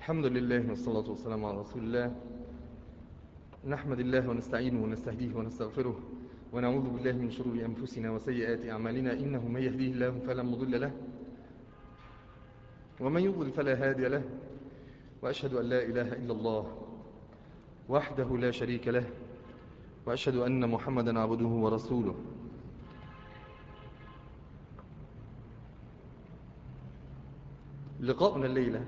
الحمد لله والصلاة والسلام على رسول الله نحمد الله ونستعينه ونستهديه ونستغفره ونعوذ بالله من شرور أنفسنا وسيئات أعمالنا إنه من يهديه الله فلا مضل له ومن يضل فلا هادي له وأشهد أن لا إله إلا الله وحده لا شريك له وأشهد أن محمدا عبده ورسوله لقاؤنا الليلة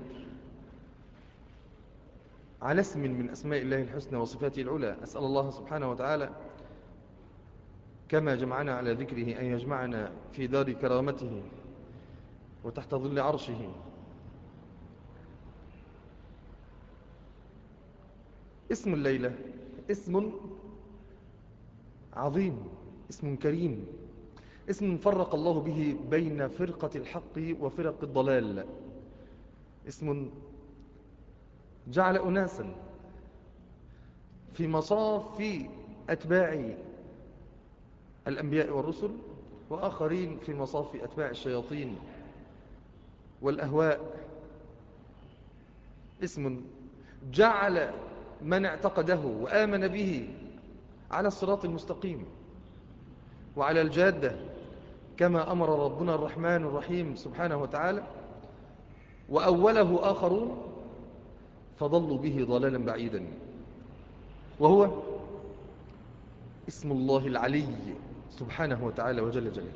على اسم من أسماء الله الحسنى وصفاته العلى أسأل الله سبحانه وتعالى كما جمعنا على ذكره أن يجمعنا في دار كرامته وتحت ظل عرشه اسم الليلة اسم عظيم اسم كريم اسم فرق الله به بين فرقة الحق وفرق الضلال اسم جعل أناسا في مصاف أتباع الأنبياء والرسل وآخرين في مصاف أتباع الشياطين والأهواء اسم جعل من اعتقده وآمن به على الصراط المستقيم وعلى الجادة كما أمر ربنا الرحمن الرحيم سبحانه وتعالى وأوله آخرون فضلوا به ضلالا بعيدا وهو اسم الله العلي سبحانه وتعالى وجل جلاله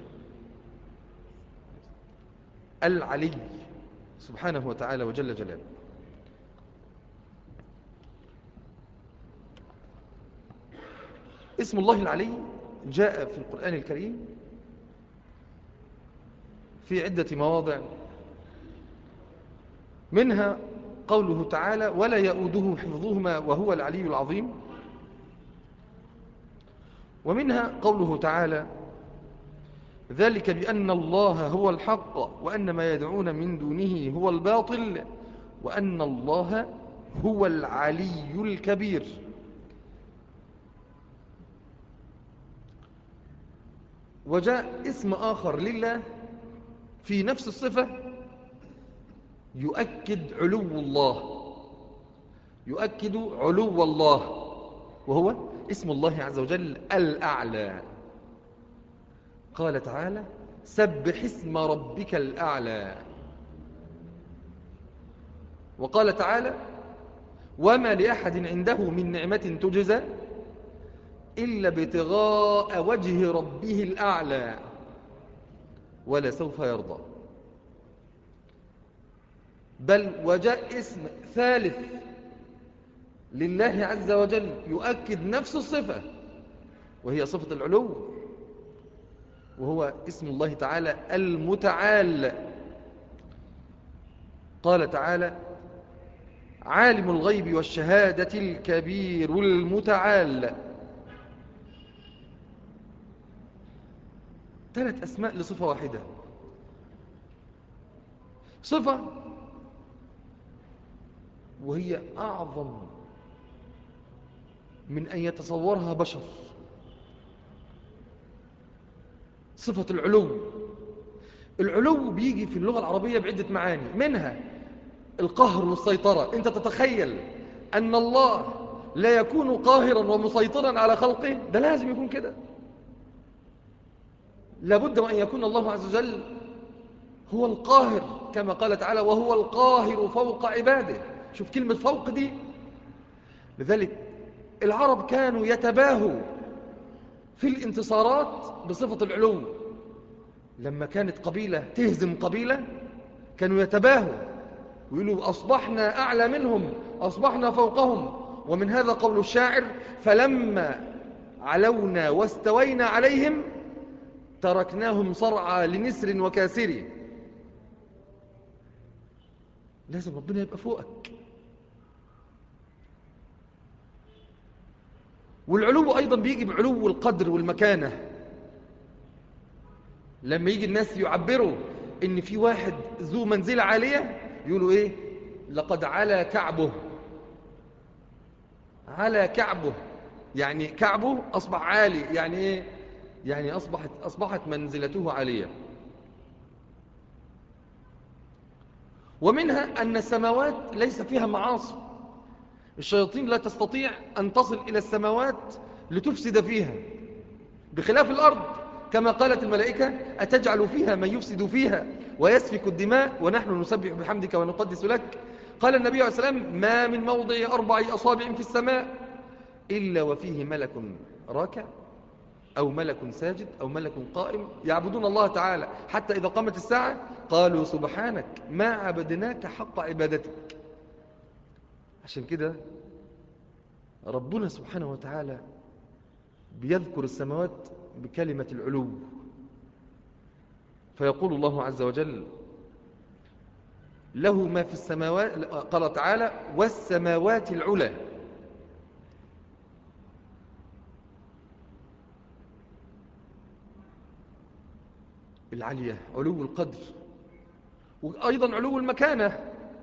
العلي سبحانه وتعالى وجل جلاله اسم الله العلي جاء في القرآن الكريم في عدة مواضع منها قوله تعالى ولا يؤوده حفظهما وهو العلي العظيم ومنها قوله تعالى ذلك بأن الله هو الحق وأن ما يدعون من دونه هو الباطل وأن الله هو العلي الكبير وجاء اسم آخر لله في نفس الصفة يؤكد علو الله يؤكد علو الله وهو اسم الله عز وجل الأعلى قال تعالى سبح اسم ربك الأعلى وقال تعالى وما لأحد عنده من نعمة تجزى إلا ابتغاء وجه ربه الأعلى ولا سوف يرضى بل وجاء اسم ثالث لله عز وجل يؤكد نفس الصفة وهي صفة العلو وهو اسم الله تعالى المتعال قال تعالى عالم الغيب والشهادة الكبير المتعال ثلاث أسماء لصفة واحدة صفة وهي أعظم من أن يتصورها بشر صفة العلو العلو بيجي في اللغة العربية بعدة معاني منها القهر والسيطرة انت تتخيل أن الله لا يكون قاهرا ومسيطرا على خلقه ده لازم يكون كده لابد وأن يكون الله عز وجل هو القاهر كما قال تعالى وهو القاهر فوق عباده شوف كلمة فوق دي لذلك العرب كانوا يتباهوا في الانتصارات بصفة العلو لما كانت قبيلة تهزم قبيلة كانوا يتباهوا ويقولوا أصبحنا أعلى منهم أصبحنا فوقهم ومن هذا قول الشاعر فلما علونا واستوينا عليهم تركناهم صرعى لنسر وكاسر لازم ربنا يبقى فوقك والعلو أيضا بيجي بعلو القدر والمكانة لما يجي الناس يعبروا ان في واحد ذو منزلة عالية يقولوا ايه لقد على كعبه على كعبه يعني كعبه أصبح عالي يعني ايه يعني أصبحت, أصبحت منزلته عالية ومنها أن السماوات ليس فيها معاصي الشياطين لا تستطيع أن تصل إلى السماوات لتفسد فيها بخلاف الأرض كما قالت الملائكة أتجعل فيها من يفسد فيها ويسفك الدماء ونحن نسبح بحمدك ونقدس لك قال النبي عليه السلام ما من موضع أربع أصابع في السماء إلا وفيه ملك راكع أو ملك ساجد أو ملك قائم يعبدون الله تعالى حتى إذا قامت الساعة قالوا سبحانك ما عبدناك حق عبادتك عشان كده ربنا سبحانه وتعالى بيذكر السماوات بكلمة العلو فيقول الله عز وجل له ما في السماوات قال تعالى والسماوات العلى العالية علو القدر وأيضا علو المكانة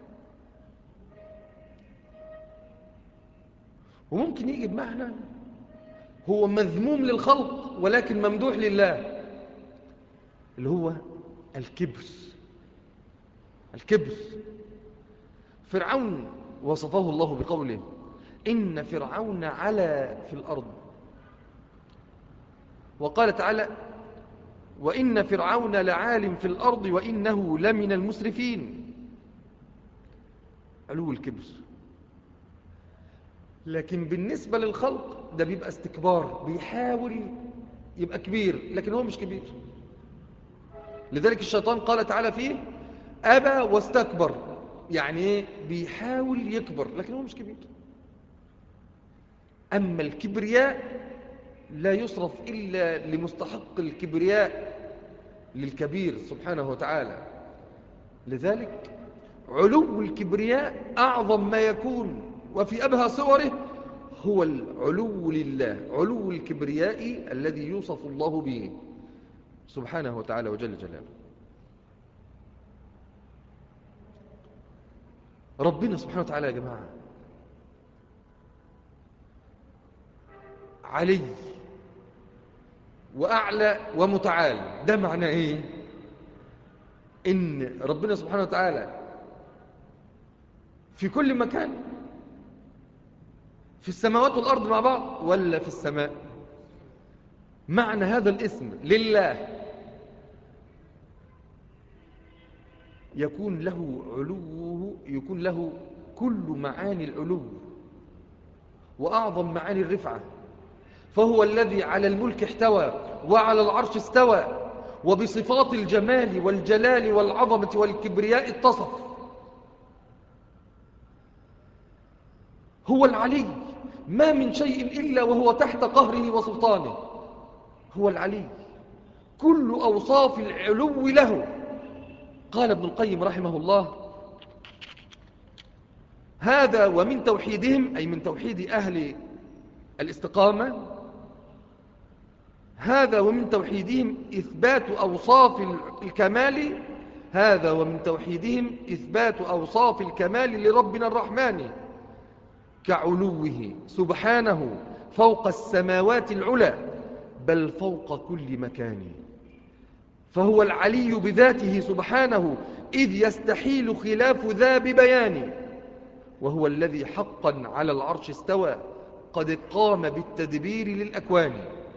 وممكن يجي بمعنى هو مذموم للخلق ولكن ممدوح لله اللي هو الكبر الكبر فرعون وصفه الله بقوله إن فرعون علا في الأرض وقال تعالى وإن فرعون لعالم في الأرض وإنه لمن المسرفين علو الكبر لكن بالنسبة للخلق ده بيبقى استكبار بيحاول يبقى كبير لكن هو مش كبير لذلك الشيطان قال تعالى فيه أبى واستكبر يعني ايه بيحاول يكبر لكن هو مش كبير أما الكبرياء لا يصرف إلا لمستحق الكبرياء للكبير سبحانه وتعالى لذلك علو الكبرياء أعظم ما يكون وفي أبهى صوره هو العلو لله علو الكبرياء الذي يوصف الله به سبحانه وتعالى وجل جلاله ربنا سبحانه وتعالى يا جماعة علي وأعلى ومتعال ده معنى إيه إن ربنا سبحانه وتعالى في كل مكان في السماوات والأرض مع بعض ولا في السماء معنى هذا الاسم لله يكون له علوه يكون له كل معاني العلو وأعظم معاني الرفعة فهو الذي على الملك احتوى وعلى العرش استوى وبصفات الجمال والجلال والعظمة والكبرياء اتصف هو العلي ما من شيء إلا وهو تحت قهره وسلطانه هو العلي كل أوصاف العلو له قال ابن القيم رحمه الله هذا ومن توحيدهم أي من توحيد أهل الاستقامة هذا ومن توحيدهم إثبات أوصاف الكمال هذا ومن توحيدهم إثبات أوصاف الكمال لربنا الرحمن كعلوه سبحانه فوق السماوات العلى بل فوق كل مكان فهو العلي بذاته سبحانه إذ يستحيل خلاف ذا ببيان وهو الذي حقا على العرش استوى قد قام بالتدبير للأكوان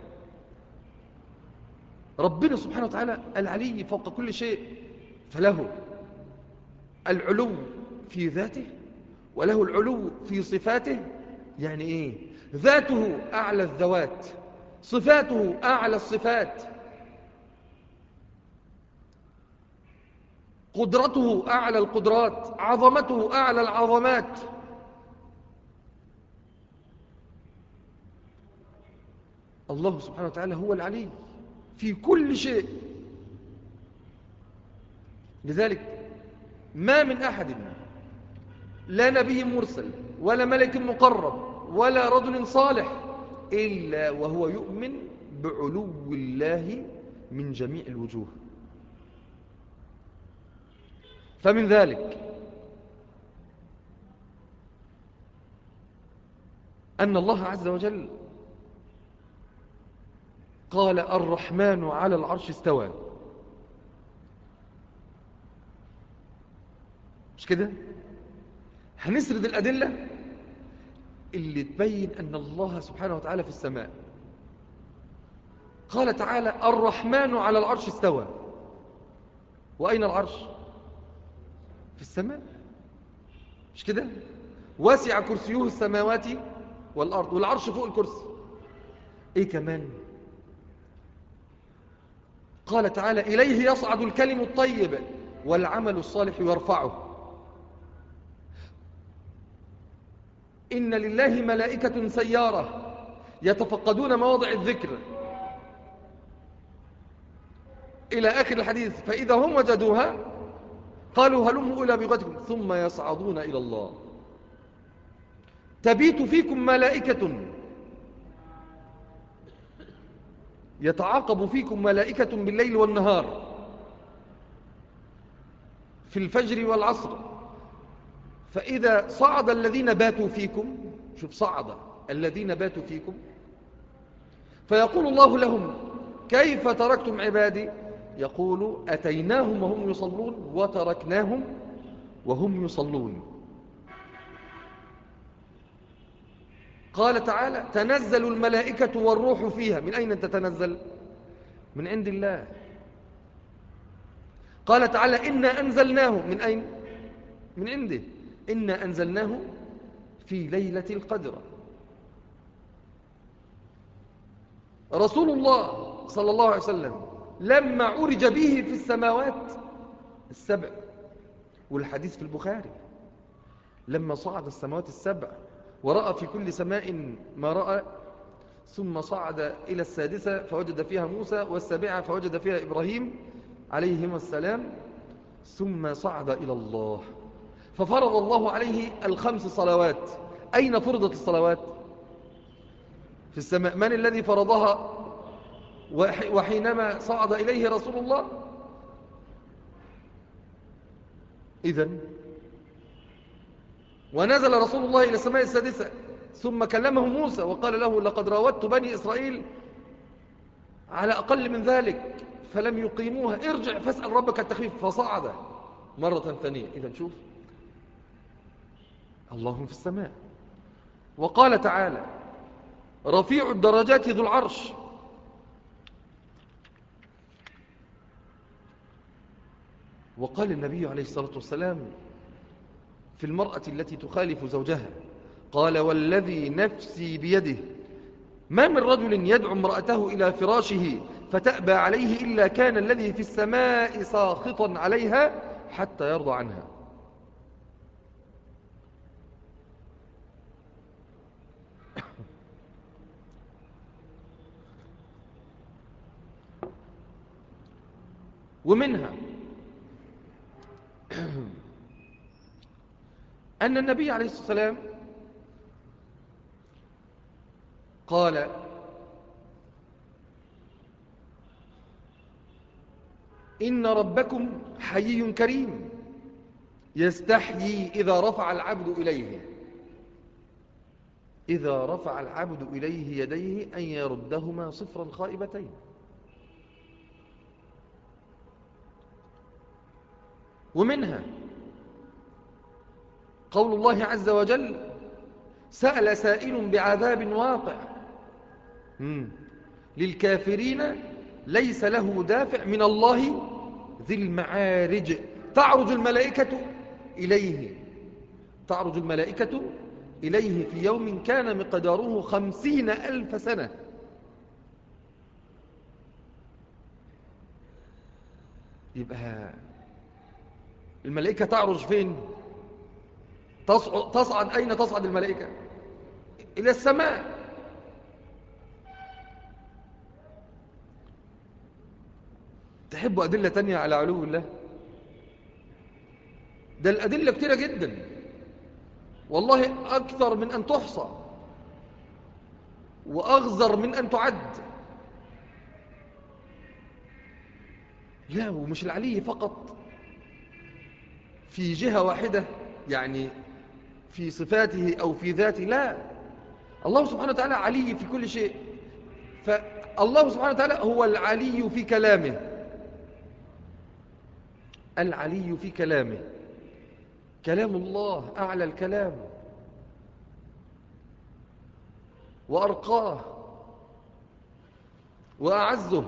ربنا سبحانه وتعالى العلي فوق كل شيء فله العلو في ذاته وله العلو في صفاته يعني ايه ذاته أعلى الذوات صفاته أعلى الصفات قدرته أعلى القدرات عظمته أعلى العظمات الله سبحانه وتعالى هو العلي في كل شيء لذلك ما من أحد لا نبي مرسل ولا ملك مقرب ولا رجل صالح إلا وهو يؤمن بعلو الله من جميع الوجوه فمن ذلك أن الله عز وجل قال الرحمن على العرش استوى مش كده هنسرد الأدلة اللي تبين أن الله سبحانه وتعالى في السماء قال تعالى الرحمن على العرش استوى وأين العرش في السماء مش كده واسع كرسيه السماوات والأرض والعرش فوق الكرسي ايه كمان قال تعالى إليه يصعد الكلم الطيب والعمل الصالح يرفعه إن لله ملائكة سيارة يتفقدون مواضع الذكر إلى آخر الحديث فإذا هم وجدوها قالوا هلموا إلى بغتكم ثم يصعدون إلى الله تبيت فيكم ملائكة يتعاقب فيكم ملائكة بالليل والنهار في الفجر والعصر فإذا صعد الذين باتوا فيكم شوف صعد الذين باتوا فيكم فيقول الله لهم كيف تركتم عبادي يقول أتيناهم وهم يصلون وتركناهم وهم يصلون قال تعالى تنزل الملائكة والروح فيها من أين تتنزل من عند الله قال تعالى إنا أنزلناه من أين من عنده إنا أنزلناه في ليلة القدر رسول الله صلى الله عليه وسلم لما عرج به في السماوات السبع والحديث في البخاري لما صعد السماوات السبع ورأى في كل سماء ما رأى ثم صعد إلى السادسة فوجد فيها موسى والسابعة فوجد فيها إبراهيم عليهما السلام ثم صعد إلى الله ففرض الله عليه الخمس صلوات أين فرضت الصلوات في السماء من الذي فرضها وحينما صعد إليه رسول الله إذن ونزل رسول الله إلى السماء السادسة ثم كلمه موسى وقال له لقد راودت بني إسرائيل على أقل من ذلك فلم يقيموها ارجع فاسأل ربك التخفيف فصعد مرة ثانية إذا شوف الله في السماء وقال تعالى رفيع الدرجات ذو العرش وقال النبي عليه الصلاة والسلام في المرأة التي تخالف زوجها قال والذي نفسي بيده ما من رجل يدعو امرأته إلى فراشه فتأبى عليه إلا كان الذي في السماء ساخطا عليها حتى يرضى عنها ومنها أن النبي عليه الصلاة والسلام قال إن ربكم حيي كريم يستحيي إذا رفع العبد إليه إذا رفع العبد إليه يديه أن يردهما صفرا خائبتين ومنها قول الله عز وجل سأل سائل بعذاب واقع مم. للكافرين ليس له دافع من الله ذي المعارج تعرج الملائكة إليه تعرج الملائكة إليه في يوم كان مقداره خمسين ألف سنة يبقى الملائكة تعرج فين تصعد, تصعد أين تصعد الملائكة إلى السماء تحبوا أدلة تانية على علو الله ده الأدلة كتيرة جدا والله أكثر من أن تحصى وأغزر من أن تعد لا ومش العلي فقط في جهة واحدة يعني في صفاته أو في ذاته لا الله سبحانه وتعالى علي في كل شيء فالله سبحانه وتعالى هو العلي في كلامه العلي في كلامه كلام الله أعلى الكلام وأرقاه وأعزه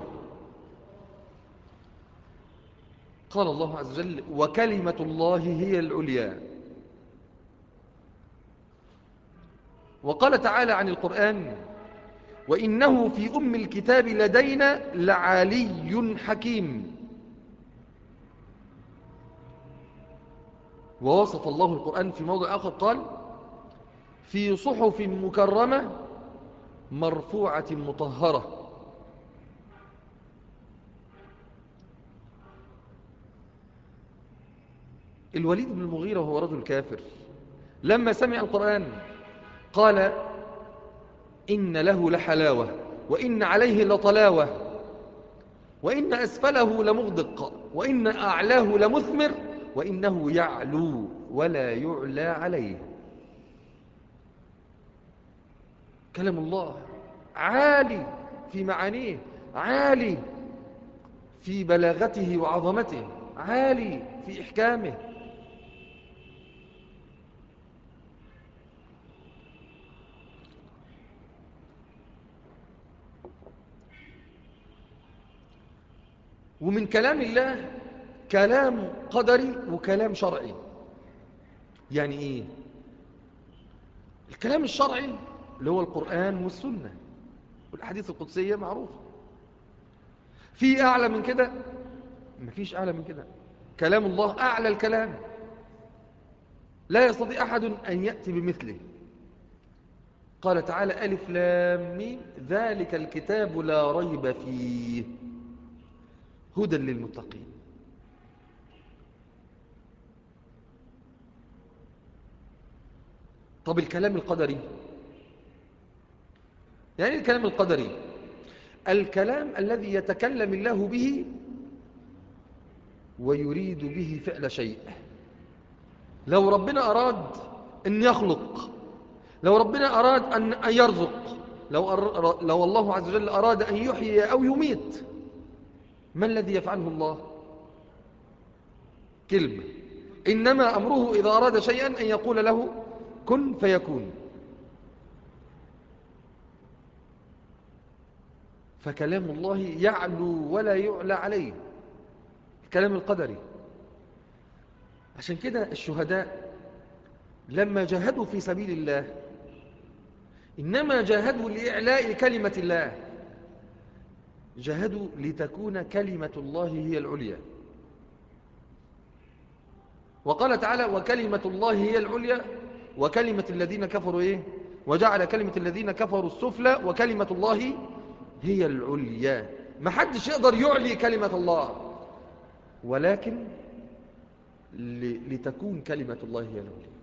قال الله عز وجل وكلمة الله هي العليا وقال تعالى عن القرآن وإنه في أم الكتاب لدينا لعلي حكيم ووصف الله القرآن في موضع آخر قال في صحف مكرمة مرفوعة مطهرة الوليد بن المغيرة وهو رجل كافر لما سمع القرآن قال إن له لحلاوة وإن عليه لطلاوة وإن أسفله لمغدق وإن أعلاه لمثمر وإنه يعلو ولا يعلى عليه كلام الله عالي في معانيه عالي في بلاغته وعظمته عالي في إحكامه ومن كلام الله كلام قدري وكلام شرعي يعني ايه الكلام الشرعي اللي هو القرآن والسنة والأحاديث القدسية معروفة في أعلى من كده مفيش أعلى من كده كلام الله أعلى الكلام لا يستطيع أحد أن يأتي بمثله قال تعالى ألف لام ذلك الكتاب لا ريب فيه هدى للمتقين طب الكلام القدري يعني الكلام القدري الكلام الذي يتكلم الله به ويريد به فعل شيء لو ربنا أراد أن يخلق لو ربنا أراد أن يرزق لو, أر... لو الله عز وجل أراد أن يحيي أو يميت ما الذي يفعله الله كلمة إنما أمره إذا أراد شيئا أن يقول له كن فيكون فكلام الله يعلو ولا يعلى عليه الكلام القدري عشان كده الشهداء لما جاهدوا في سبيل الله إنما جاهدوا لإعلاء كلمة الله جاهدوا لتكون كلمة الله هي العليا وقال تعالى وكلمة الله هي العليا وكلمة الذين كفروا إيه وجعل كلمة الذين كفروا السفلى وكلمة الله هي العليا ما حدش يقدر يعلي كلمة الله ولكن لتكون كلمة الله هي العليا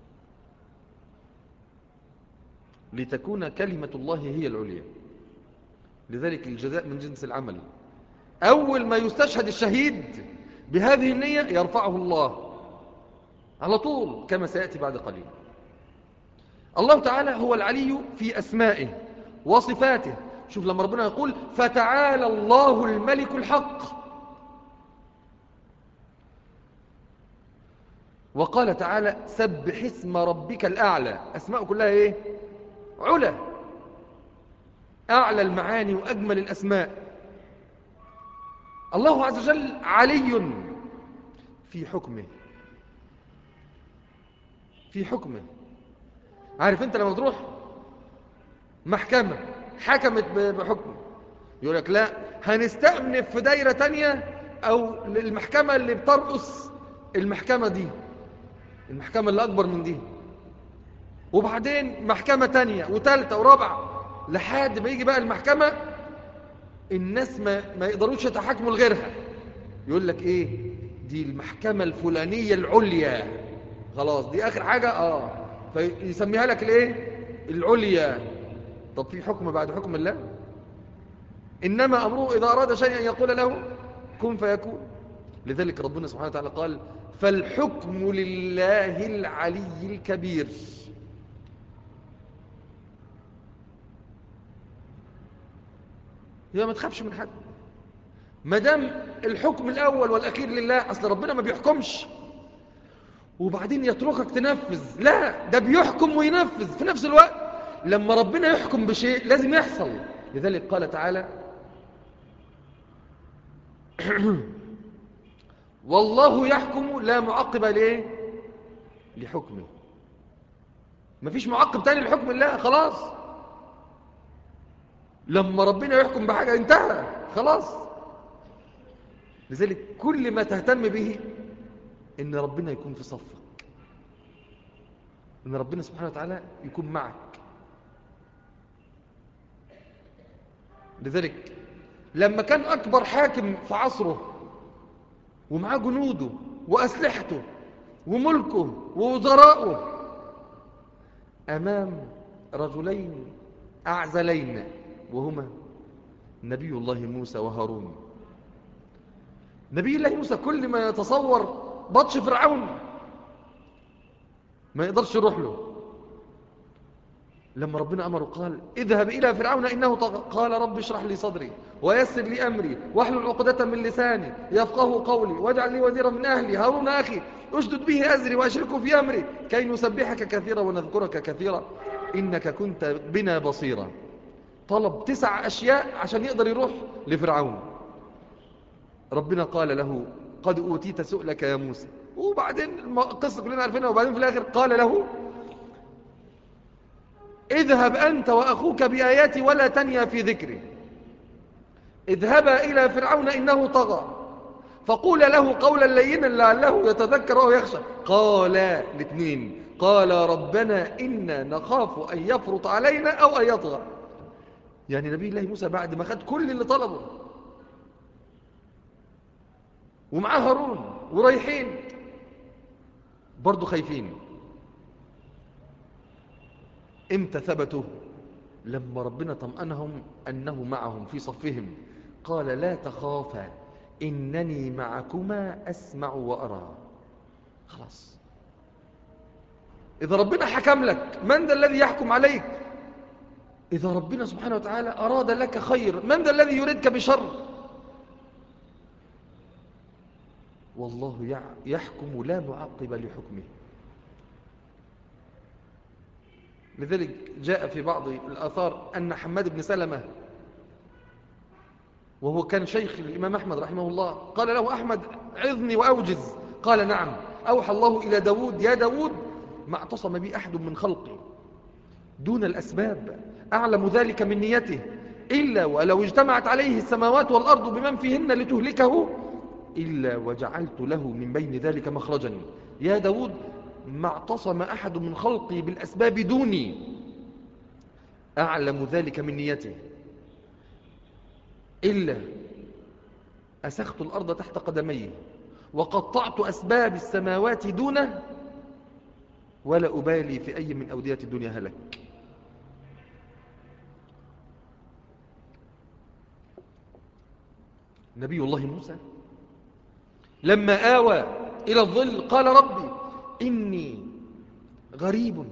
لتكون كلمة الله هي العليا لذلك الجزاء من جنس العمل أول ما يستشهد الشهيد بهذه النية يرفعه الله على طول كما سيأتي بعد قليل الله تعالى هو العلي في أسمائه وصفاته شوف لما ربنا يقول فتعالى الله الملك الحق وقال تعالى سبح اسم ربك الأعلى أسماء كلها إيه علا أعلى المعاني وأجمل الأسماء الله عز وجل علي في حكمه في حكمه عارف انت لما تروح محكمة حكمت بحكم يقول لك لا هنستأنف في دايرة تانية او المحكمة اللي بترقص المحكمة دي المحكمة اللي اكبر من دي وبعدين محكمة تانية وتالتة ورابعة لحد ما يجي بقى المحكمة الناس ما, ما يقدروش يتحكموا لغيرها يقول لك ايه دي المحكمة الفلانية العليا خلاص دي اخر حاجة اه فيسميها لك الايه العليا طب في حكم بعد حكم الله انما امره اذا اراد شيئا يقول له كن فيكون لذلك ربنا سبحانه وتعالى قال فالحكم لله العلي الكبير يبقى ما تخافش من حد ما دام الحكم الاول والاخير لله اصل ربنا ما بيحكمش وبعدين يتركك تنفذ لا ده بيحكم وينفذ في نفس الوقت لما ربنا يحكم بشيء لازم يحصل لذلك قال تعالى والله يحكم لا معقب ليه لحكمه مفيش معقب تاني لحكم الله خلاص لما ربنا يحكم بحاجة انتهى خلاص لذلك كل ما تهتم به ان ربنا يكون في صفك ان ربنا سبحانه وتعالى يكون معك لذلك لما كان أكبر حاكم في عصره ومعاه جنوده وأسلحته وملكه ووزراءه أمام رجلين أعزلين وهما نبي الله موسى وهارون نبي الله موسى كل ما يتصور بطش فرعون ما يقدرش يروح له لما ربنا أمره قال اذهب إلى فرعون إنه طغى قال رب اشرح لي صدري ويسر لي أمري واحلل عقدة من لساني يفقه قولي واجعل لي وزيرا من أهلي هارون أخي اشدد به أزري وأشركه في أمري كي نسبحك كثيرا ونذكرك كثيرا إنك كنت بنا بصيرا طلب تسع أشياء عشان يقدر يروح لفرعون ربنا قال له قد أوتيت سؤلك يا موسى وبعدين القصة كلنا عارفينها وبعدين في الآخر قال له اذهب أنت وأخوك بآياتي ولا تنيا في ذكري اذهبا إلى فرعون إنه طغى فقول له قولا لينا لعله يتذكر أو يخشى قال الاثنين قال ربنا إنا نخاف أن يفرط علينا أو أن يطغى يعني نبي الله موسى بعد ما خد كل اللي طلبه ومعاه هارون ورايحين برضو خايفين امتى ثبتوا لما ربنا طمأنهم أنه معهم في صفهم قال لا تخافا إنني معكما أسمع وأرى خلاص إذا ربنا حكم لك من ذا الذي يحكم عليك إذا ربنا سبحانه وتعالى أراد لك خير من ذا الذي يريدك بشر والله يحكم لا معقب لحكمه لذلك جاء في بعض الآثار أن حماد بن سلمة وهو كان شيخ الإمام أحمد رحمه الله قال له أحمد عظني وأوجز قال نعم أوحى الله إلى داود يا داود ما اعتصم بي أحد من خلقي دون الأسباب أعلم ذلك من نيته إلا ولو اجتمعت عليه السماوات والأرض بمن فيهن لتهلكه إلا وجعلت له من بين ذلك مخرجا يا داود ما اعتصم أحد من خلقي بالأسباب دوني أعلم ذلك من نيته إلا أسخت الأرض تحت قدميه وقطعت أسباب السماوات دونه ولا أبالي في أي من أودية الدنيا هلك نبي الله موسى لما آوى إلى الظل قال ربي إني غريب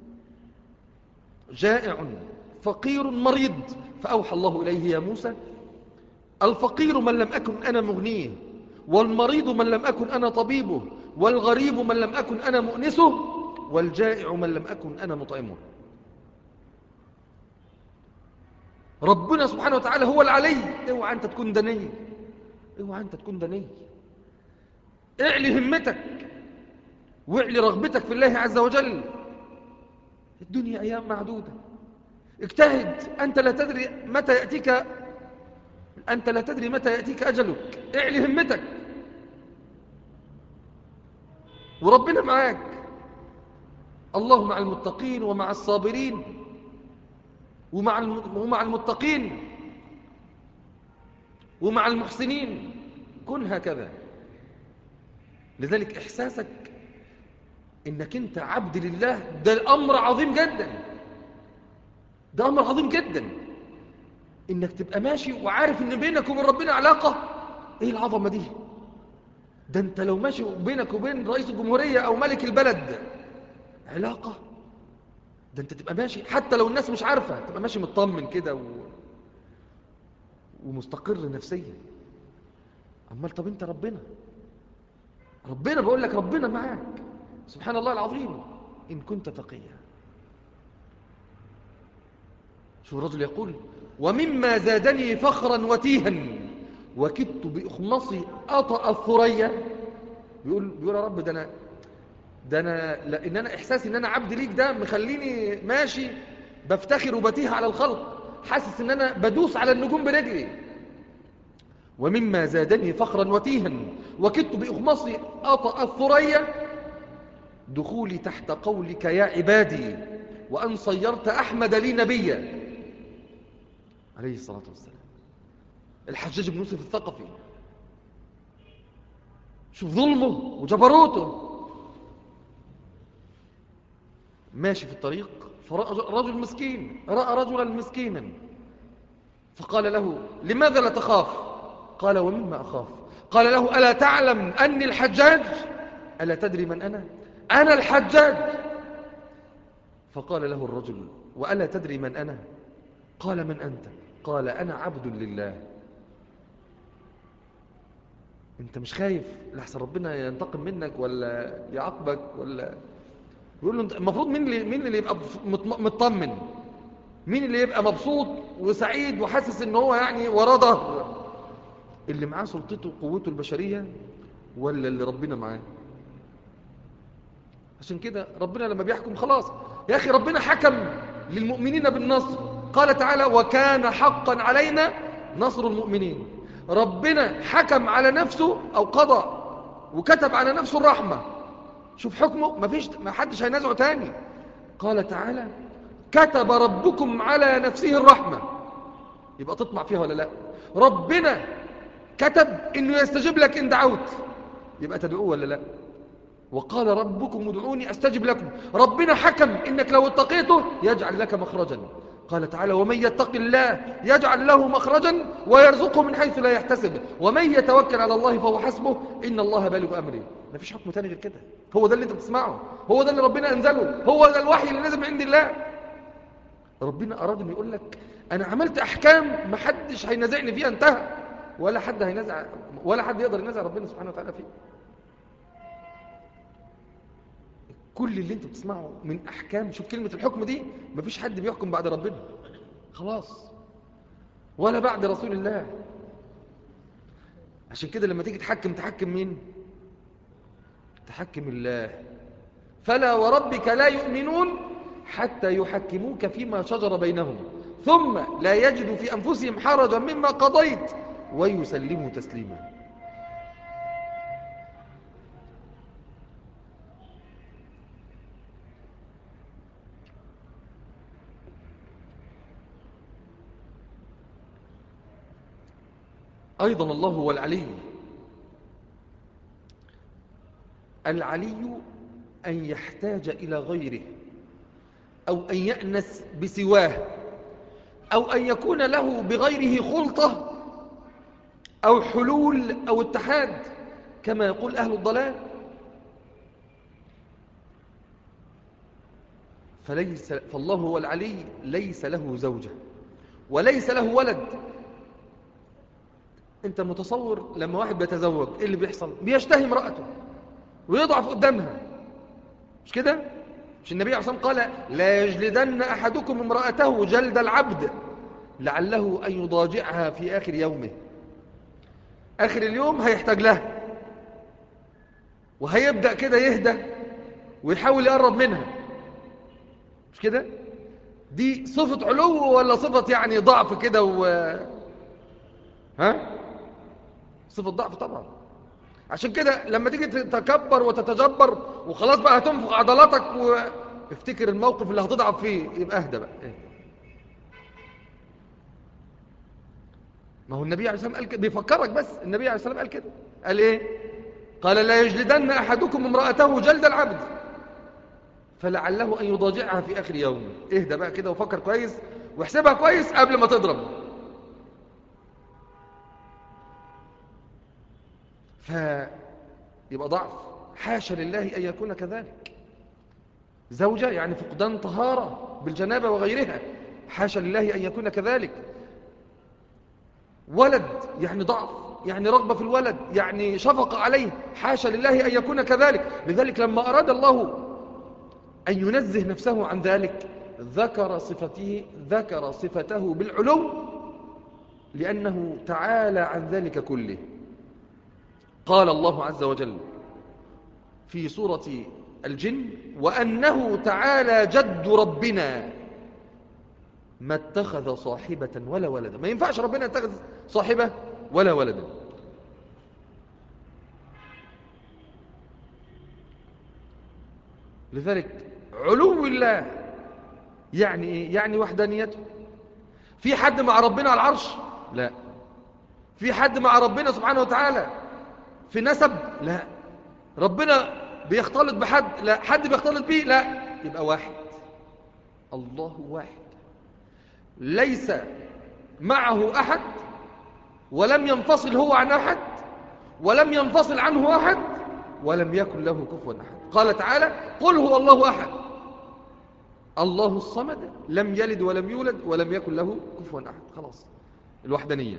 جائع فقير مريض فأوحى الله إليه يا موسى الفقير من لم أكن أنا مغنيه والمريض من لم أكن أنا طبيبه والغريب من لم أكن أنا مؤنسه والجائع من لم أكن أنا مطعمه ربنا سبحانه وتعالى هو العلي اوعى أنت تكون دني اوعى أنت تكون دني اعلي همتك واعلي رغبتك في الله عز وجل الدنيا أيام معدودة اجتهد أنت لا تدري متى يأتيك أنت لا تدري متى يأتيك أجلك اعلي همتك وربنا معاك الله مع المتقين ومع الصابرين ومع ومع المتقين ومع المحسنين كن هكذا لذلك إحساسك إنك أنت عبد لله ده أمر عظيم جدا ده أمر عظيم جدا إنك تبقى ماشي وعارف إن بينك وبين ربنا علاقة إيه العظمة دي ده أنت لو ماشي بينك وبين رئيس الجمهورية أو ملك البلد علاقة ده أنت تبقى ماشي حتى لو الناس مش عارفة تبقى ماشي مطمن كده و... ومستقر نفسيا أمال طب أنت ربنا ربنا بقول لك ربنا معاك سبحان الله العظيم إن كنت تقيا شو الرجل يقول ومما زادني فخرا وتيها وكدت بإخمصي أطأ الثريا بيقول, بيقول يا رب ده أنا ده أنا لأن أنا إحساسي إن أنا عبد ليك ده مخليني ماشي بفتخر وبتيه على الخلق حاسس إن أنا بدوس على النجوم برجلي ومما زادني فخرا وتيها وكدت بإخمصي أطأ الثريا دخولي تحت قولك يا عبادي وأن صيرت أحمد لي نبيا عليه الصلاة والسلام الحجاج بن يوسف الثقفي شوف ظلمه وجبروته ماشي في الطريق فرجل مسكين رأى رجلا مسكينا فقال له لماذا لا تخاف قال ومما أخاف قال له ألا تعلم أني الحجاج ألا تدري من أنا أنا الحجاج فقال له الرجل وألا تدري من أنا قال من أنت قال أنا عبد لله أنت مش خايف لحسن ربنا ينتقم منك ولا يعاقبك ولا يقول له المفروض مين اللي مين اللي يبقى مطمن مين اللي يبقى مبسوط وسعيد وحاسس ان هو يعني وراه ظهر اللي معاه سلطته وقوته البشريه ولا اللي ربنا معاه عشان كده ربنا لما بيحكم خلاص يا اخي ربنا حكم للمؤمنين بالنصر قال تعالى وكان حقا علينا نصر المؤمنين ربنا حكم على نفسه او قضى وكتب على نفسه الرحمه شوف حكمه ما فيش ما حدش هينازعه تاني قال تعالى كتب ربكم على نفسه الرحمة يبقى تطمع فيها ولا لا ربنا كتب انه يستجيب لك ان دعوت يبقى تدعوه ولا لا وقال ربكم ادعوني استجب لكم ربنا حكم انك لو اتقيته يجعل لك مخرجا قال تعالى ومن يتق الله يجعل له مخرجا ويرزقه من حيث لا يحتسب ومن يتوكل على الله فهو حسبه إن الله بالغ أمره ما فيش حكم تاني غير كده هو ده اللي انت بتسمعه هو ده اللي ربنا أنزله هو ده الوحي اللي نزل من عند الله ربنا أراد أن يقول لك أنا عملت أحكام ما حدش هينازعني فيها انتهى ولا حد هينازع ولا حد يقدر ينازع ربنا سبحانه وتعالى فيه كل اللي انت بتسمعه من احكام شوف كلمة الحكم دي مفيش حد بيحكم بعد ربنا خلاص ولا بعد رسول الله عشان كده لما تيجي تحكم تحكم مين تحكم الله فلا وربك لا يؤمنون حتى يحكموك فيما شجر بينهم ثم لا يجدوا في أنفسهم حرجا مما قضيت ويسلموا تسليما أيضا الله هو العلي العلي أن يحتاج إلى غيره أو أن يأنس بسواه أو أن يكون له بغيره خلطة أو حلول أو اتحاد كما يقول أهل الضلال فليس فالله هو العلي ليس له زوجة وليس له ولد انت متصور لما واحد بيتزوج ايه اللي بيحصل بيشتهي امرأته ويضعف قدامها مش كده مش النبي عليه الصلاة والسلام قال لا يجلدن أحدكم امرأته جلد العبد لعله أن يضاجعها في آخر يومه آخر اليوم هيحتاج لها وهيبدأ كده يهدى ويحاول يقرب منها مش كده دي صفة علو ولا صفة يعني ضعف كده و ها صفة ضعف طبعا عشان كده لما تيجي تتكبر وتتجبر وخلاص بقى هتنفخ عضلاتك وافتكر الموقف اللي هتضعف فيه يبقى اهدى بقى اهدى ما هو النبي عليه الصلاة والسلام قال كده بيفكرك بس النبي عليه الصلاة والسلام قال كده قال ايه قال لا يجلدن أحدكم امرأته جلد العبد فلعله أن يضاجعها في آخر يوم اهدى بقى كده وفكر كويس واحسبها كويس قبل ما تضرب فيبقى ضعف حاشا لله أن يكون كذلك زوجة يعني فقدان طهارة بالجنابة وغيرها حاشا لله أن يكون كذلك ولد يعني ضعف يعني رغبة في الولد يعني شفق عليه حاشا لله أن يكون كذلك لذلك لما أراد الله أن ينزه نفسه عن ذلك ذكر صفته ذكر صفته بالعلو لأنه تعالى عن ذلك كله قال الله عز وجل في سورة الجن وأنه تعالى جد ربنا ما اتخذ صاحبة ولا ولدا ما ينفعش ربنا يتخذ صاحبة ولا ولدا لذلك علو الله يعني ايه يعني وحدانيته في حد مع ربنا على العرش لا في حد مع ربنا سبحانه وتعالى في نسب لا ربنا بيختلط بحد لا حد بيختلط بيه لا يبقى واحد الله واحد ليس معه أحد ولم ينفصل هو عن أحد ولم ينفصل عنه أحد ولم يكن له كفوا أحد قال تعالى قل هو الله أحد الله الصمد لم يلد ولم يولد ولم يكن له كفوا أحد خلاص الوحدانية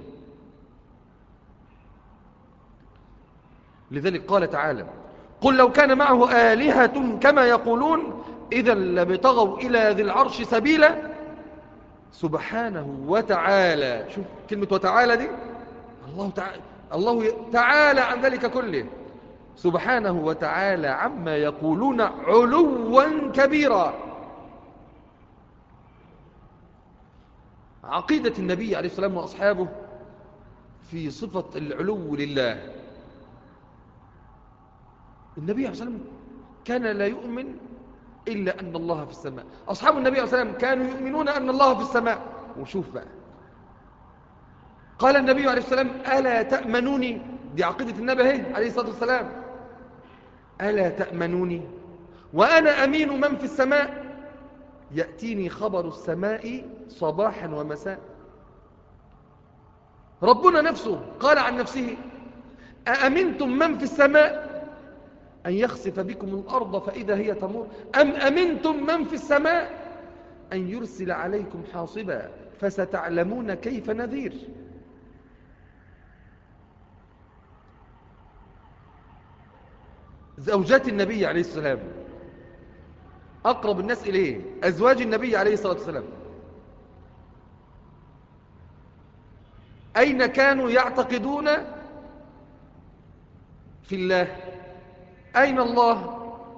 لذلك قال تعالى قل لو كان معه آلهة كما يقولون إذا لبتغوا إلى ذي العرش سبيلا سبحانه وتعالى شوف كلمة وتعالى دي الله تعالى الله تعالى عن ذلك كله سبحانه وتعالى عما يقولون علوا كبيرا عقيدة النبي عليه السلام وأصحابه في صفة العلو لله النبي عليه السلام كان لا يؤمن إلا أن الله في السماء أصحاب النبي عليه السلام كانوا يؤمنون أن الله في السماء وشوف بقى قال النبي عليه السلام ألا تأمنوني دي عقيدة النبي عليه الصلاة والسلام ألا تأمنوني وأنا أمين من في السماء يأتيني خبر السماء صباحا ومساء ربنا نفسه قال عن نفسه أأمنتم من في السماء أن يخسف بكم الأرض فإذا هي تمور أم أمنتم من في السماء أن يرسل عليكم حاصبا فستعلمون كيف نذير زوجات النبي عليه السلام أقرب الناس إليه أزواج النبي عليه الصلاة والسلام أين كانوا يعتقدون في الله أين الله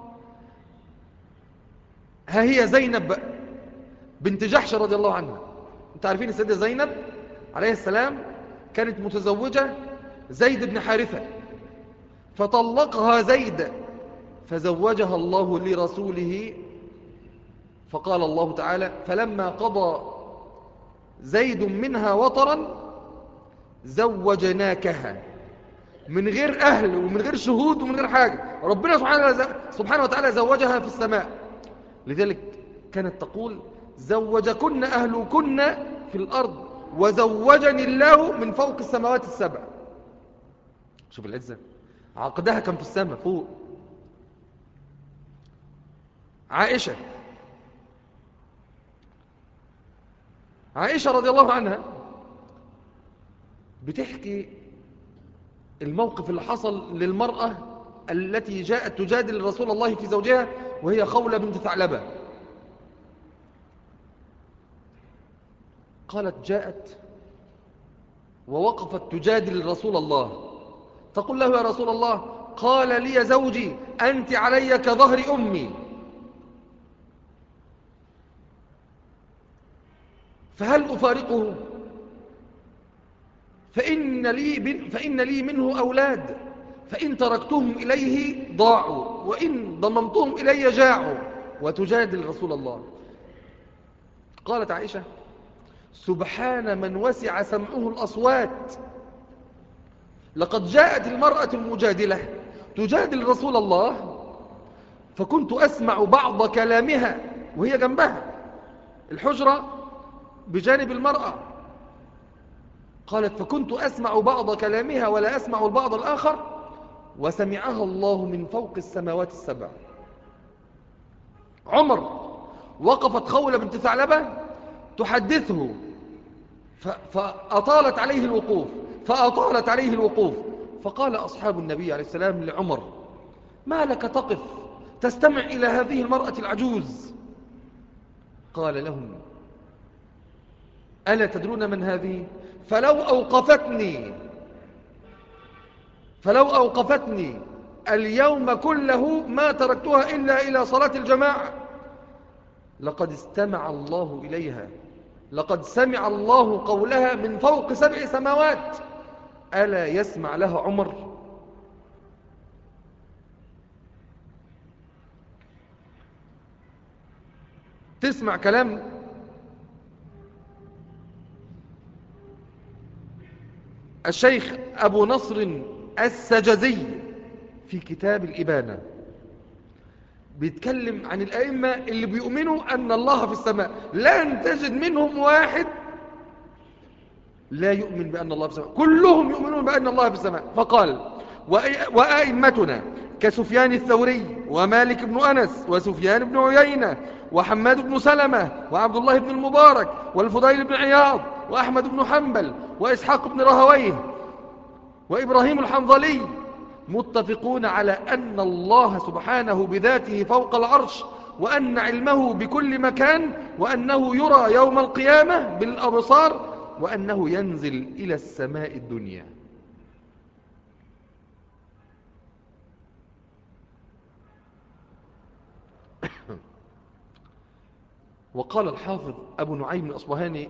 ها هي زينب بنت جحش رضي الله عنها انت عارفين السيدة زينب عليه السلام كانت متزوجة زيد بن حارثة فطلقها زيد فزوجها الله لرسوله فقال الله تعالى فلما قضى زيد منها وطرا زوجناكها من غير أهل ومن غير شهود ومن غير حاجة ربنا سبحانه وتعالى زوجها في السماء لذلك كانت تقول زوجكن أهلكن في الأرض وزوجني الله من فوق السماوات السبع شوف العزة عقدها كان في السماء فوق عائشة عائشة رضي الله عنها بتحكي الموقف اللي حصل للمرأة التي جاءت تجادل رسول الله في زوجها وهي خولة بنت ثعلبة قالت جاءت ووقفت تجادل رسول الله تقول له يا رسول الله قال لي زوجي أنت علي كظهر أمي فهل أفارقه فإن لي, فإن لي منه أولاد فإن تركتهم إليه ضاعوا وإن ضممتهم إلي جاعوا وتجادل رسول الله قالت عائشة سبحان من وسع سمعه الأصوات لقد جاءت المرأة المجادلة تجادل رسول الله فكنت أسمع بعض كلامها وهي جنبها الحجرة بجانب المرأة قالت فكنت أسمع بعض كلامها ولا أسمع البعض الآخر وسمعها الله من فوق السماوات السبع عمر وقفت خولة بنت ثعلبة تحدثه فأطالت عليه الوقوف فأطالت عليه الوقوف فقال أصحاب النبي عليه السلام لعمر ما لك تقف تستمع إلى هذه المرأة العجوز قال لهم ألا تدرون من هذه فلو أوقفتني فلو أوقفتني اليوم كله ما تركتها إلا إلى صلاة الجماعة لقد استمع الله إليها لقد سمع الله قولها من فوق سبع سماوات ألا يسمع لها عمر تسمع كلام الشيخ أبو نصر السجزي في كتاب الإبانة بيتكلم عن الأئمة اللي بيؤمنوا أن الله في السماء لن تجد منهم واحد لا يؤمن بأن الله في السماء كلهم يؤمنون بأن الله في السماء فقال وأئمتنا كسفيان الثوري ومالك بن أنس وسفيان بن عيينة وحماد بن سلمة وعبد الله بن المبارك والفضيل بن عياض وأحمد بن حنبل وإسحاق بن رهويه وإبراهيم الحنظلي متفقون على أن الله سبحانه بذاته فوق العرش وأن علمه بكل مكان وأنه يرى يوم القيامة بالأبصار وأنه ينزل إلى السماء الدنيا وقال الحافظ أبو نعيم الأصبهاني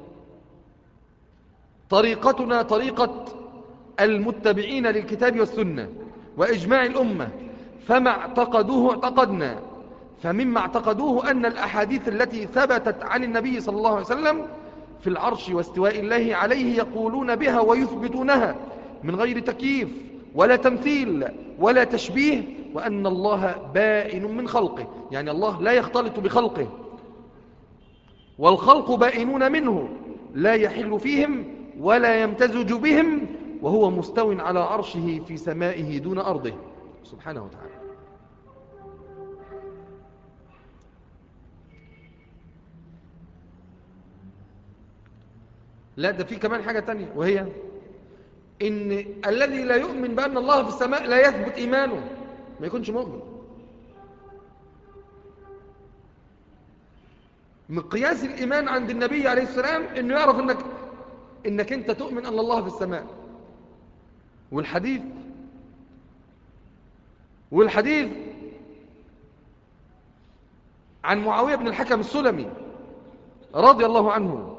طريقتنا طريقة المتبعين للكتاب والسنة وإجماع الأمة فما اعتقدوه اعتقدنا فمما اعتقدوه أن الأحاديث التي ثبتت عن النبي صلى الله عليه وسلم في العرش واستواء الله عليه يقولون بها ويثبتونها من غير تكييف ولا تمثيل ولا تشبيه وأن الله بائن من خلقه يعني الله لا يختلط بخلقه والخلق بائنون منه لا يحل فيهم ولا يمتزج بهم وهو مستو على عرشه في سمائه دون أرضه سبحانه وتعالى لا ده في كمان حاجة تانية وهي إن الذي لا يؤمن بأن الله في السماء لا يثبت إيمانه ما يكونش مؤمن مقياس الإيمان عند النبي عليه السلام إنه يعرف إنك, إنك أنت تؤمن أن الله في السماء والحديث والحديث عن معاوية بن الحكم السلمي رضي الله عنه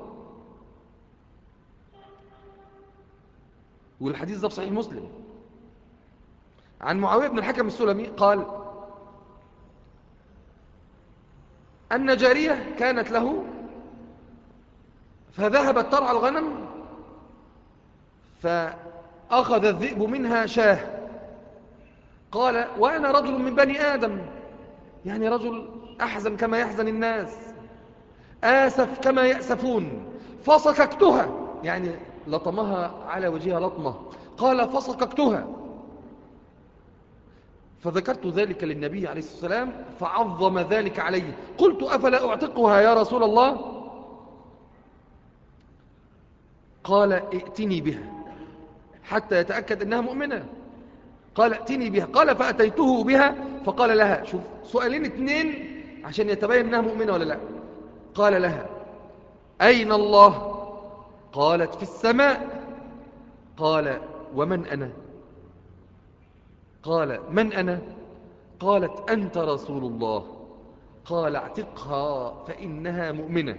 والحديث ده في صحيح مسلم عن معاوية بن الحكم السلمي قال أن جارية كانت له فذهبت ترعى الغنم فأخذ الذئب منها شاه قال وأنا رجل من بني آدم يعني رجل أحزن كما يحزن الناس آسف كما يأسفون فصككتها يعني لطمها على وجهها لطمة قال فصككتها فذكرت ذلك للنبي عليه الصلاة والسلام فعظم ذلك علي قلت أفلا أعتقها يا رسول الله قال ائتني بها حتى يتأكد أنها مؤمنة قال ائتني بها قال فأتيته بها فقال لها شوف سؤالين اثنين عشان يتبين أنها مؤمنة ولا لا قال لها أين الله قالت في السماء قال ومن أنا قال من أنا قالت أنت رسول الله قال اعتقها فإنها مؤمنة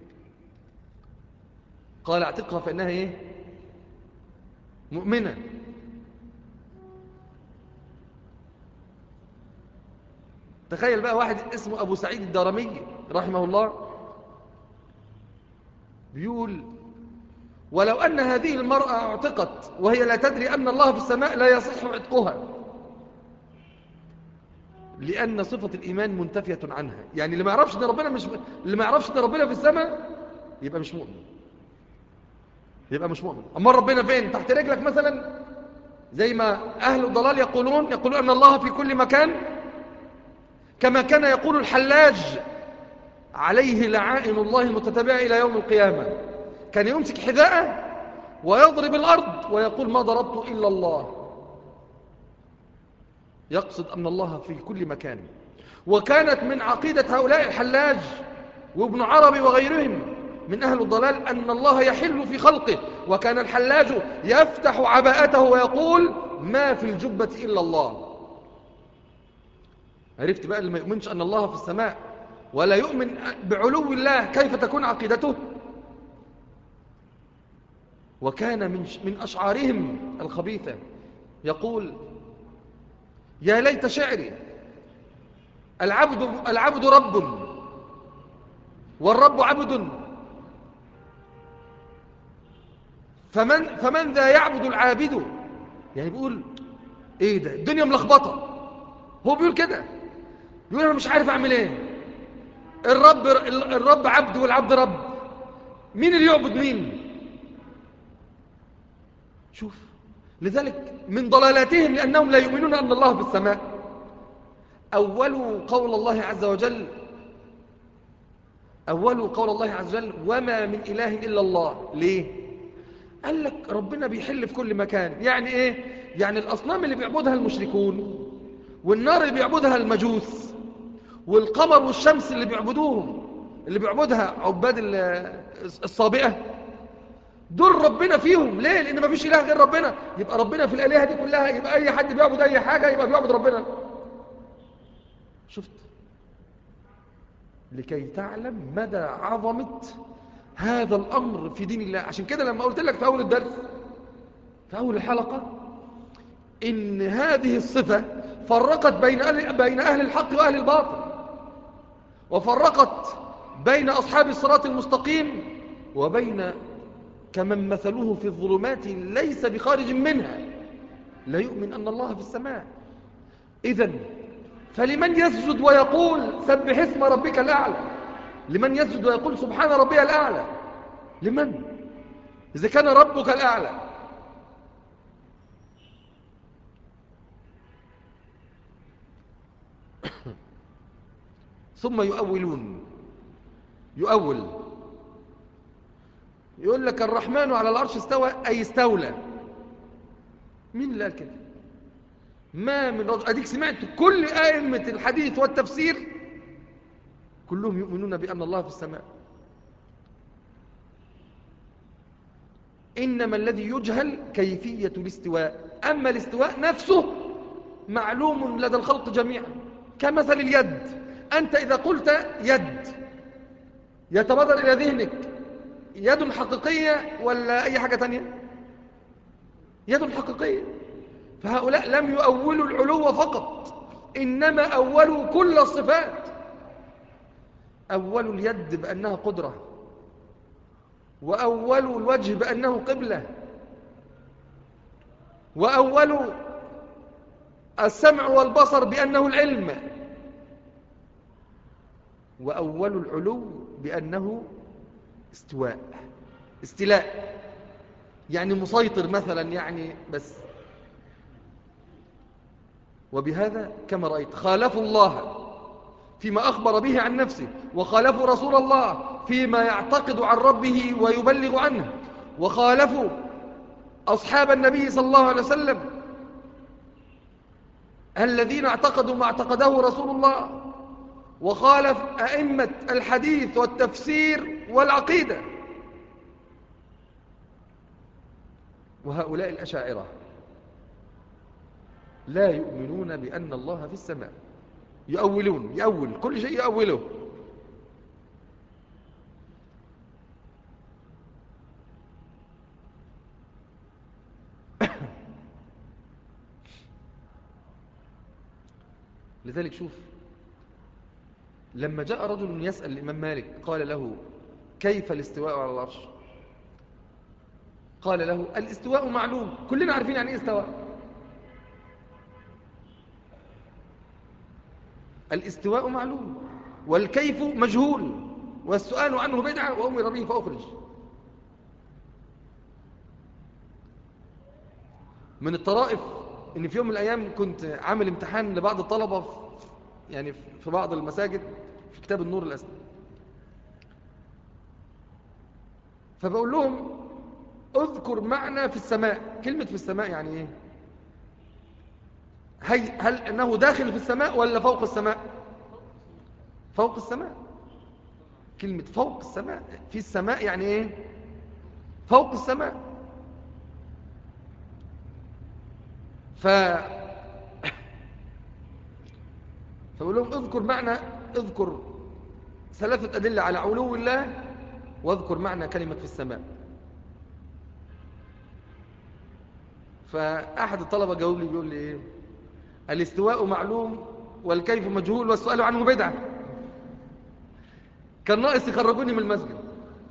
قال اعتقها فإنها إيه مؤمنة تخيل بقى واحد اسمه أبو سعيد الدارمي رحمه الله بيقول ولو أن هذه المرأة اعتقت وهي لا تدري أن الله في السماء لا يصح عتقها لأن صفة الإيمان منتفية عنها يعني اللي ما يعرفش أن ربنا مش اللي ما يعرفش أن ربنا في السماء يبقى مش مؤمن يبقى مش مؤمن أما ربنا فين تحت رجلك مثلا زي ما أهل الضلال يقولون يقولون أن الله في كل مكان كما كان يقول الحلاج عليه لعائن الله المتتبعة إلى يوم القيامة كان يمسك حذاءه ويضرب الأرض ويقول ما ضربت إلا الله يقصد أن الله في كل مكان وكانت من عقيدة هؤلاء الحلاج وابن عربي وغيرهم من أهل الضلال أن الله يحل في خلقه وكان الحلاج يفتح عباءته ويقول ما في الجبة إلا الله عرفت بقى اللي ما يؤمنش أن الله في السماء ولا يؤمن بعلو الله كيف تكون عقيدته وكان من من أشعارهم الخبيثة يقول يا ليت شعري العبد, العبد رب والرب عبد فمن, فمن ذا يعبد العابد يعني بيقول ايه ده الدنيا ملخبطة هو بيقول كده بيقول انا مش عارف اعمل ايه الرب, الرب عبد والعبد رب مين اللي يعبد مين شوف لذلك من ضلالاتهم لأنهم لا يؤمنون أن الله في السماء أول قول الله عز وجل أول قول الله عز وجل وما من إله إلا الله ليه قال لك ربنا بيحل في كل مكان يعني إيه يعني الأصنام اللي بيعبدها المشركون والنار اللي بيعبدها المجوس والقمر والشمس اللي بيعبدوهم اللي بيعبدها عباد الصابئة دول ربنا فيهم ليه لان ما فيش اله غير ربنا يبقى ربنا في الالهه دي كلها يبقى اي حد بيعبد اي حاجه يبقى بيعبد ربنا شفت لكي تعلم مدى عظمه هذا الامر في دين الله عشان كده لما قلت لك في اول الدرس في اول الحلقه ان هذه الصفه فرقت بين اهل بين اهل الحق واهل الباطل وفرقت بين اصحاب الصراط المستقيم وبين كمن مثله في الظلمات ليس بخارج منها لا يؤمن أن الله في السماء إذا فلمن يسجد ويقول سبح اسم ربك الأعلى لمن يسجد ويقول سبحان ربي الأعلى لمن إذا كان ربك الأعلى ثم يؤولون يؤول يقول لك الرحمن على العرش استوى أي استولى مين اللي قال كده ما من رجل أديك سمعت كل آئمة الحديث والتفسير كلهم يؤمنون بأن الله في السماء إنما الذي يجهل كيفية الاستواء أما الاستواء نفسه معلوم لدى الخلق جميعا كمثل اليد أنت إذا قلت يد يتبادر إلى ذهنك يد حقيقية ولا أي حاجة تانية يد حقيقية فهؤلاء لم يؤولوا العلو فقط إنما أولوا كل الصفات أولوا اليد بأنها قدرة وأولوا الوجه بأنه قبلة وأولوا السمع والبصر بأنه العلم وأولوا العلو بأنه استواء استلاء يعني مسيطر مثلا يعني بس وبهذا كما رأيت خالفوا الله فيما أخبر به عن نفسه وخالفوا رسول الله فيما يعتقد عن ربه ويبلغ عنه وخالفوا أصحاب النبي صلى الله عليه وسلم الذين اعتقدوا ما اعتقده رسول الله وخالف أئمة الحديث والتفسير والعقيدة وهؤلاء الأشاعرة لا يؤمنون بأن الله في السماء يؤولون يؤول كل شيء يؤوله لذلك شوف لما جاء رجل يسأل الإمام مالك قال له كيف الاستواء على العرش قال له الاستواء معلوم كلنا عارفين يعني ايه استواء الاستواء معلوم والكيف مجهول والسؤال عنه بدعة وأمر به فأخرج من الطرائف ان في يوم من الأيام كنت عامل امتحان لبعض الطلبة يعني في بعض المساجد في كتاب النور الأسد فبقول لهم اذكر معنى في السماء كلمة في السماء يعني ايه هي هل انه داخل في السماء ولا فوق السماء فوق السماء كلمة فوق السماء في السماء يعني ايه فوق السماء ف فبقول لهم اذكر معنى اذكر ثلاثة أدلة على علو الله واذكر معنى كلمة في السماء فأحد الطلبة جاوب لي بيقول لي إيه الاستواء معلوم والكيف مجهول والسؤال عنه بدعة كان ناقص يخرجوني من المسجد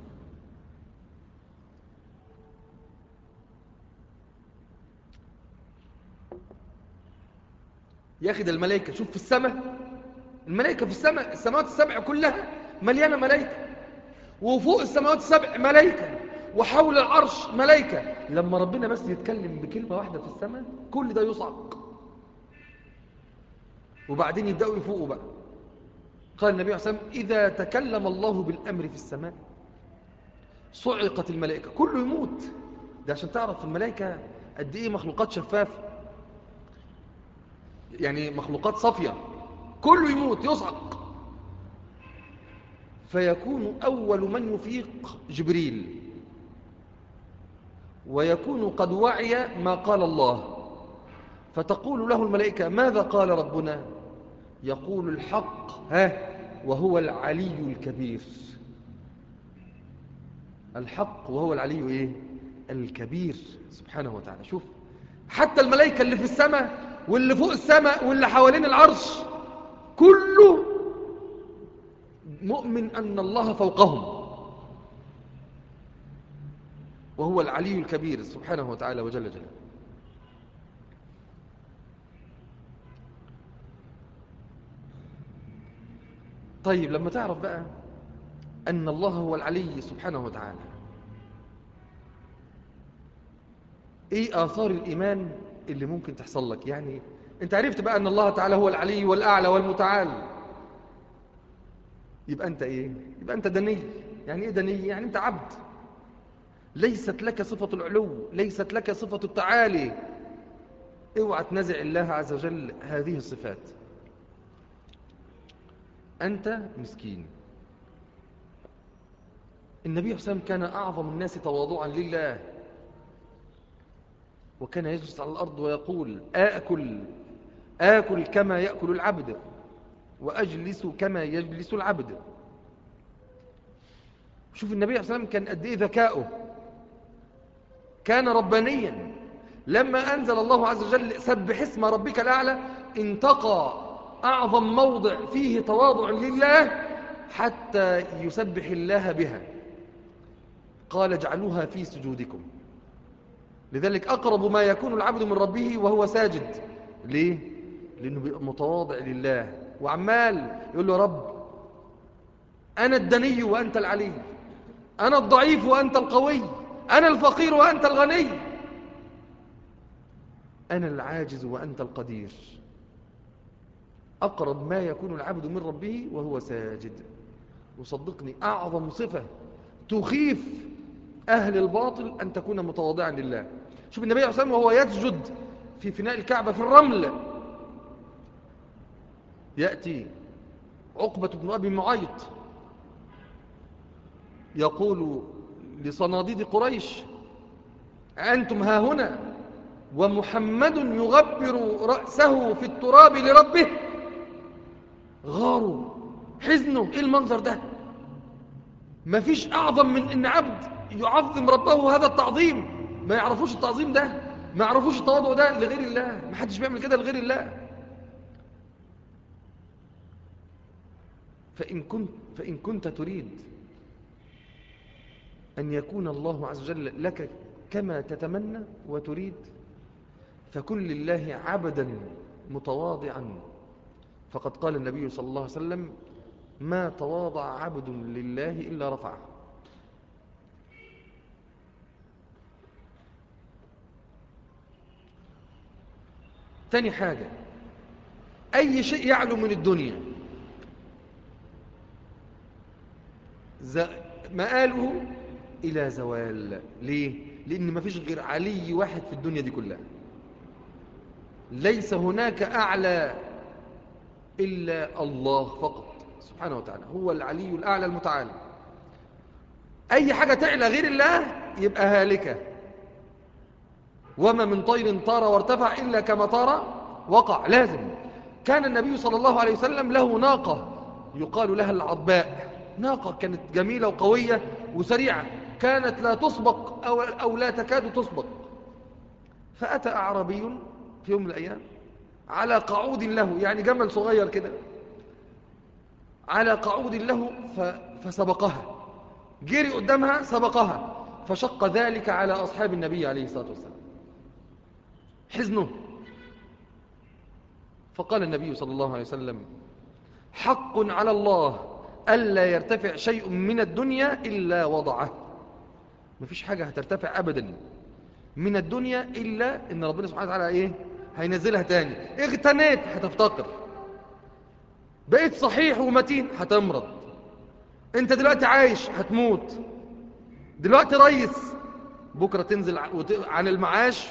ياخد الملائكة شوف في السماء الملائكة في السماء السماوات السبع كلها مليانة ملائكة وفوق السماوات السبع ملائكة وحول العرش ملائكة لما ربنا بس يتكلم بكلمة واحدة في السماء كل ده يصعق وبعدين يبدأوا يفوقوا بقى قال النبي عليه الصلاة والسلام إذا تكلم الله بالأمر في السماء صعقت الملائكة كله يموت ده عشان تعرف الملائكة قد إيه مخلوقات شفافة يعني مخلوقات صافية كله يموت يصعق فيكون أول من يفيق جبريل ويكون قد وعي ما قال الله فتقول له الملائكة ماذا قال ربنا يقول الحق ها وهو العلي الكبير الحق وهو العلي ايه الكبير سبحانه وتعالى شوف حتى الملائكة اللي في السماء واللي فوق السماء واللي حوالين العرش كله مؤمن أن الله فوقهم وهو العلي الكبير سبحانه وتعالى وجل جلاله طيب لما تعرف بقى أن الله هو العلي سبحانه وتعالى إيه آثار الإيمان اللي ممكن تحصل لك يعني أنت عرفت بقى أن الله تعالى هو العلي والأعلى والمتعال يبقى أنت إيه يبقى أنت دني يعني إيه دني يعني أنت عبد ليست لك صفة العلو ليست لك صفة التعالي اوعى تنزع الله عز وجل هذه الصفات أنت مسكين النبي حسام كان أعظم الناس تواضعا لله وكان يجلس على الأرض ويقول آكل آكل كما يأكل العبد وأجلس كما يجلس العبد شوف النبي عليه الصلاة كان قد إيه ذكاؤه كان ربانيا لما أنزل الله عز وجل سبح اسم ربك الأعلى انتقى أعظم موضع فيه تواضع لله حتى يسبح الله بها قال اجعلوها في سجودكم لذلك أقرب ما يكون العبد من ربه وهو ساجد ليه؟ لأنه بيبقى متواضع لله وعمال يقول له رب أنا الدني وأنت العلي أنا الضعيف وأنت القوي أنا الفقير وأنت الغني أنا العاجز وأنت القدير أقرب ما يكون العبد من ربه وهو ساجد وصدقني أعظم صفة تخيف أهل الباطل أن تكون متواضعا لله شوف النبي عليه الصلاة والسلام وهو يسجد في فناء الكعبة في الرمل يأتي عقبة بن أبي معيط يقول لصناديد قريش أنتم ها هنا ومحمد يغبر رأسه في التراب لربه غاروا حزنوا ايه المنظر ده ما فيش اعظم من ان عبد يعظم ربه هذا التعظيم ما يعرفوش التعظيم ده ما يعرفوش التواضع ده لغير الله ما حدش بيعمل كده لغير الله فإن كنت, فإن كنت تريد أن يكون الله عز وجل لك كما تتمنى وتريد فكن لله عبدا متواضعا فقد قال النبي صلى الله عليه وسلم ما تواضع عبد لله إلا رفعه تاني حاجة أي شيء يعلو من الدنيا مآله إلى زوال ليه؟ لأن ما فيش غير علي واحد في الدنيا دي كلها ليس هناك أعلى إلا الله فقط سبحانه وتعالى هو العلي الأعلى المتعالى أي حاجة تعلى غير الله يبقى هالكة وما من طير طار وارتفع إلا كما طار وقع لازم كان النبي صلى الله عليه وسلم له ناقة يقال لها العضباء ناقة كانت جميلة وقوية وسريعة كانت لا تسبق أو, أو لا تكاد تسبق فأتى أعرابي في يوم من الأيام على قعود له يعني جمل صغير كده على قعود له فسبقها جري قدامها سبقها فشق ذلك على أصحاب النبي عليه الصلاة والسلام حزنه فقال النبي صلى الله عليه وسلم حق على الله ألا يرتفع شيء من الدنيا إلا وضعه ما فيش حاجة هترتفع أبدا من الدنيا إلا إن ربنا سبحانه وتعالى إيه هينزلها تاني اغتنيت هتفتقر بقيت صحيح ومتين هتمرض انت دلوقتي عايش هتموت دلوقتي ريس بكرة تنزل عن المعاش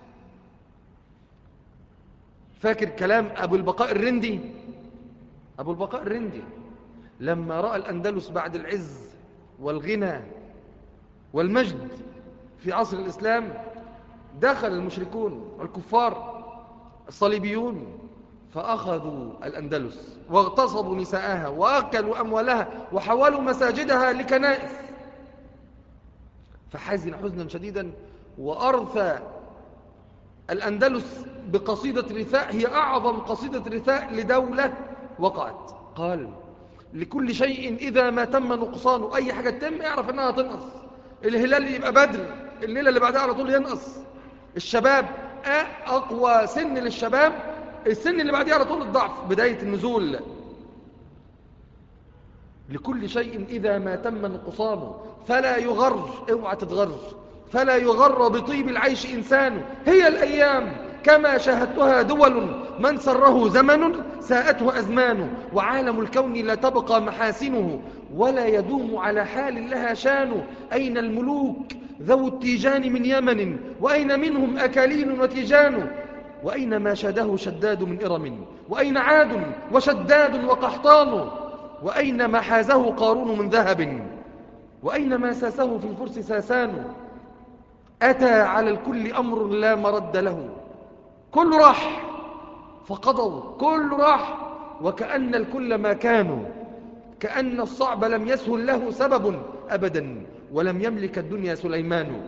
فاكر كلام أبو البقاء الرندي أبو البقاء الرندي لما رأى الأندلس بعد العز والغنى والمجد في عصر الإسلام دخل المشركون والكفار الصليبيون فأخذوا الأندلس واغتصبوا نساءها وأكلوا أموالها وحولوا مساجدها لكنائس فحزن حزنا شديدا وأرثى الأندلس بقصيدة رثاء هي أعظم قصيدة رثاء لدولة وقعت قال لكل شيء إذا ما تم نقصانه أي حاجة تتم اعرف أنها تنقص الهلال يبقى بدر الليلة اللي بعدها على طول ينقص الشباب أقوى سن للشباب السن اللي بعدها على طول الضعف بداية النزول لكل شيء إذا ما تم نقصانه فلا يغر اوعى تتغر فلا يغر بطيب العيش إنسان هي الأيام كما شاهدتها دول من سره زمن ساءته أزمان وعالم الكون لا تبقى محاسنه ولا يدوم على حال لها شان أين الملوك ذو التيجان من يمن وأين منهم أكالين وتيجان وأين ما شاده شداد من إرم وأين عاد وشداد وقحطان وأين ما حازه قارون من ذهب وأين ما ساسه في الفرس ساسان أتى على الكل أمر لا مرد له كل راح فقضوا كل راح وكأن الكل ما كانوا كأن الصعب لم يسهل له سبب أبدا ولم يملك الدنيا سليمان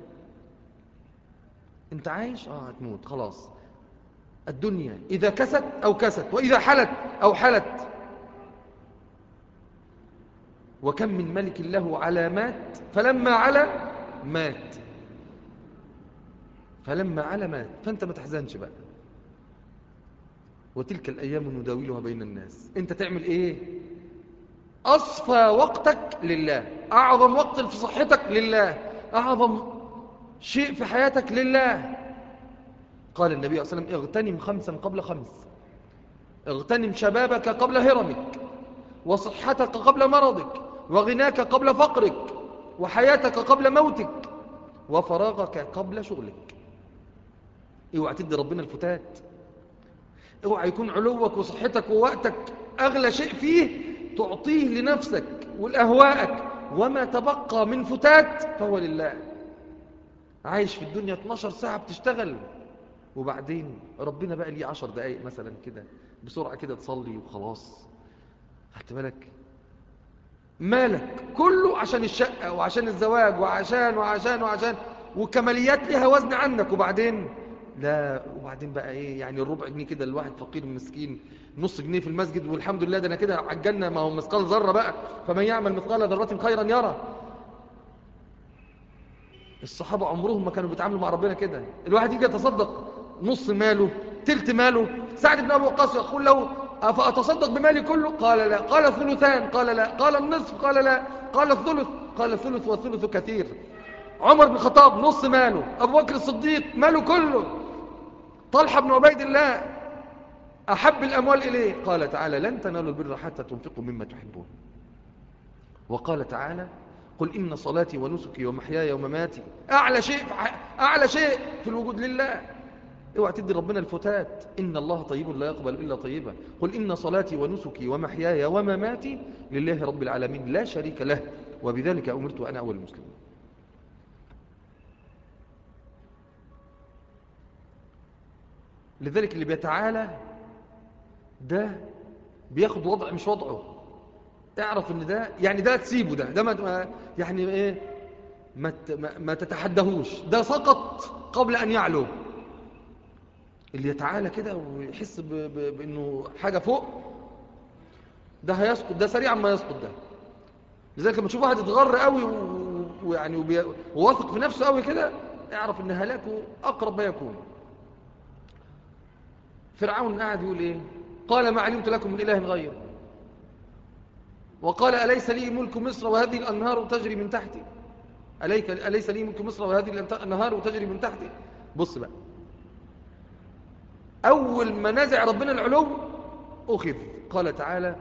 انت عايش اه هتموت خلاص الدنيا إذا كست أو كست وإذا حلت أو حلت وكم من ملك له علامات فلما على مات فلما على مات فأنت ما تحزنش بقى وتلك الأيام نداولها بين الناس أنت تعمل إيه أصفى وقتك لله أعظم وقت في صحتك لله أعظم شيء في حياتك لله قال النبي صلى الله عليه وسلم اغتنم خمسا قبل خمس اغتنم شبابك قبل هرمك وصحتك قبل مرضك وغناك قبل فقرك وحياتك قبل موتك وفراغك قبل شغلك اوعى تدي ربنا الفتات اوعى يكون علوك وصحتك ووقتك أغلى شيء فيه تعطيه لنفسك ولأهوائك وما تبقى من فتات فهو لله عايش في الدنيا 12 ساعة بتشتغل وبعدين ربنا بقى ليه 10 دقايق مثلا كده بسرعة كده تصلي وخلاص خدت بالك مالك كله عشان الشقة وعشان الزواج وعشان وعشان وعشان وكماليات لها وزن عنك وبعدين لا وبعدين بقى ايه يعني الربع جنيه كده الواحد فقير مسكين نص جنيه في المسجد والحمد لله ده انا كده على الجنه ما هو مثقال ذره بقى فمن يعمل مثقال ذره خيرا يرى الصحابه عمرهم ما كانوا بيتعاملوا مع ربنا كده الواحد يجي يتصدق نص ماله تلت ماله سعد بن ابي وقاص يقول له افاتصدق بمالي كله قال لا قال ثلثان قال لا قال النصف قال لا قال الثلث قال الثلث والثلث كثير عمر بن الخطاب نص ماله ابو بكر الصديق ماله كله طلحه بن عبيد الله احب الاموال اليه قال تعالى لن تنالوا البر حتى تنفقوا مما تحبون وقال تعالى قل إن صلاتي ونسكي ومحياي ومماتي أعلى شيء أعلى شيء في الوجود لله اوعى تدي ربنا الفتات إن الله طيب لا يقبل إلا طيبا قل إن صلاتي ونسكي ومحياي ومماتي لله رب العالمين لا شريك له وبذلك أمرت أنا أول المسلمين لذلك اللي بيتعالى ده بياخد وضع مش وضعه اعرف ان ده يعني ده تسيبه ده ده ما يعني ايه ما ما تتحدهوش ده سقط قبل ان يعلو اللي يتعالى كده ويحس بانه حاجه فوق ده هيسقط ده سريعا ما يسقط ده لذلك لما تشوف واحد اتغر قوي ويعني وواثق في نفسه قوي كده اعرف ان هلاكه اقرب ما يكون فرعون قاعد يقول ايه قال ما علمت لكم من اله غير وقال أليس لي ملك مصر وهذه الأنهار تجري من تحتي أليس لي ملك مصر وهذه الأنهار تجري من تحتي بص بقى أول ما نزع ربنا العلو أخذ قال تعالى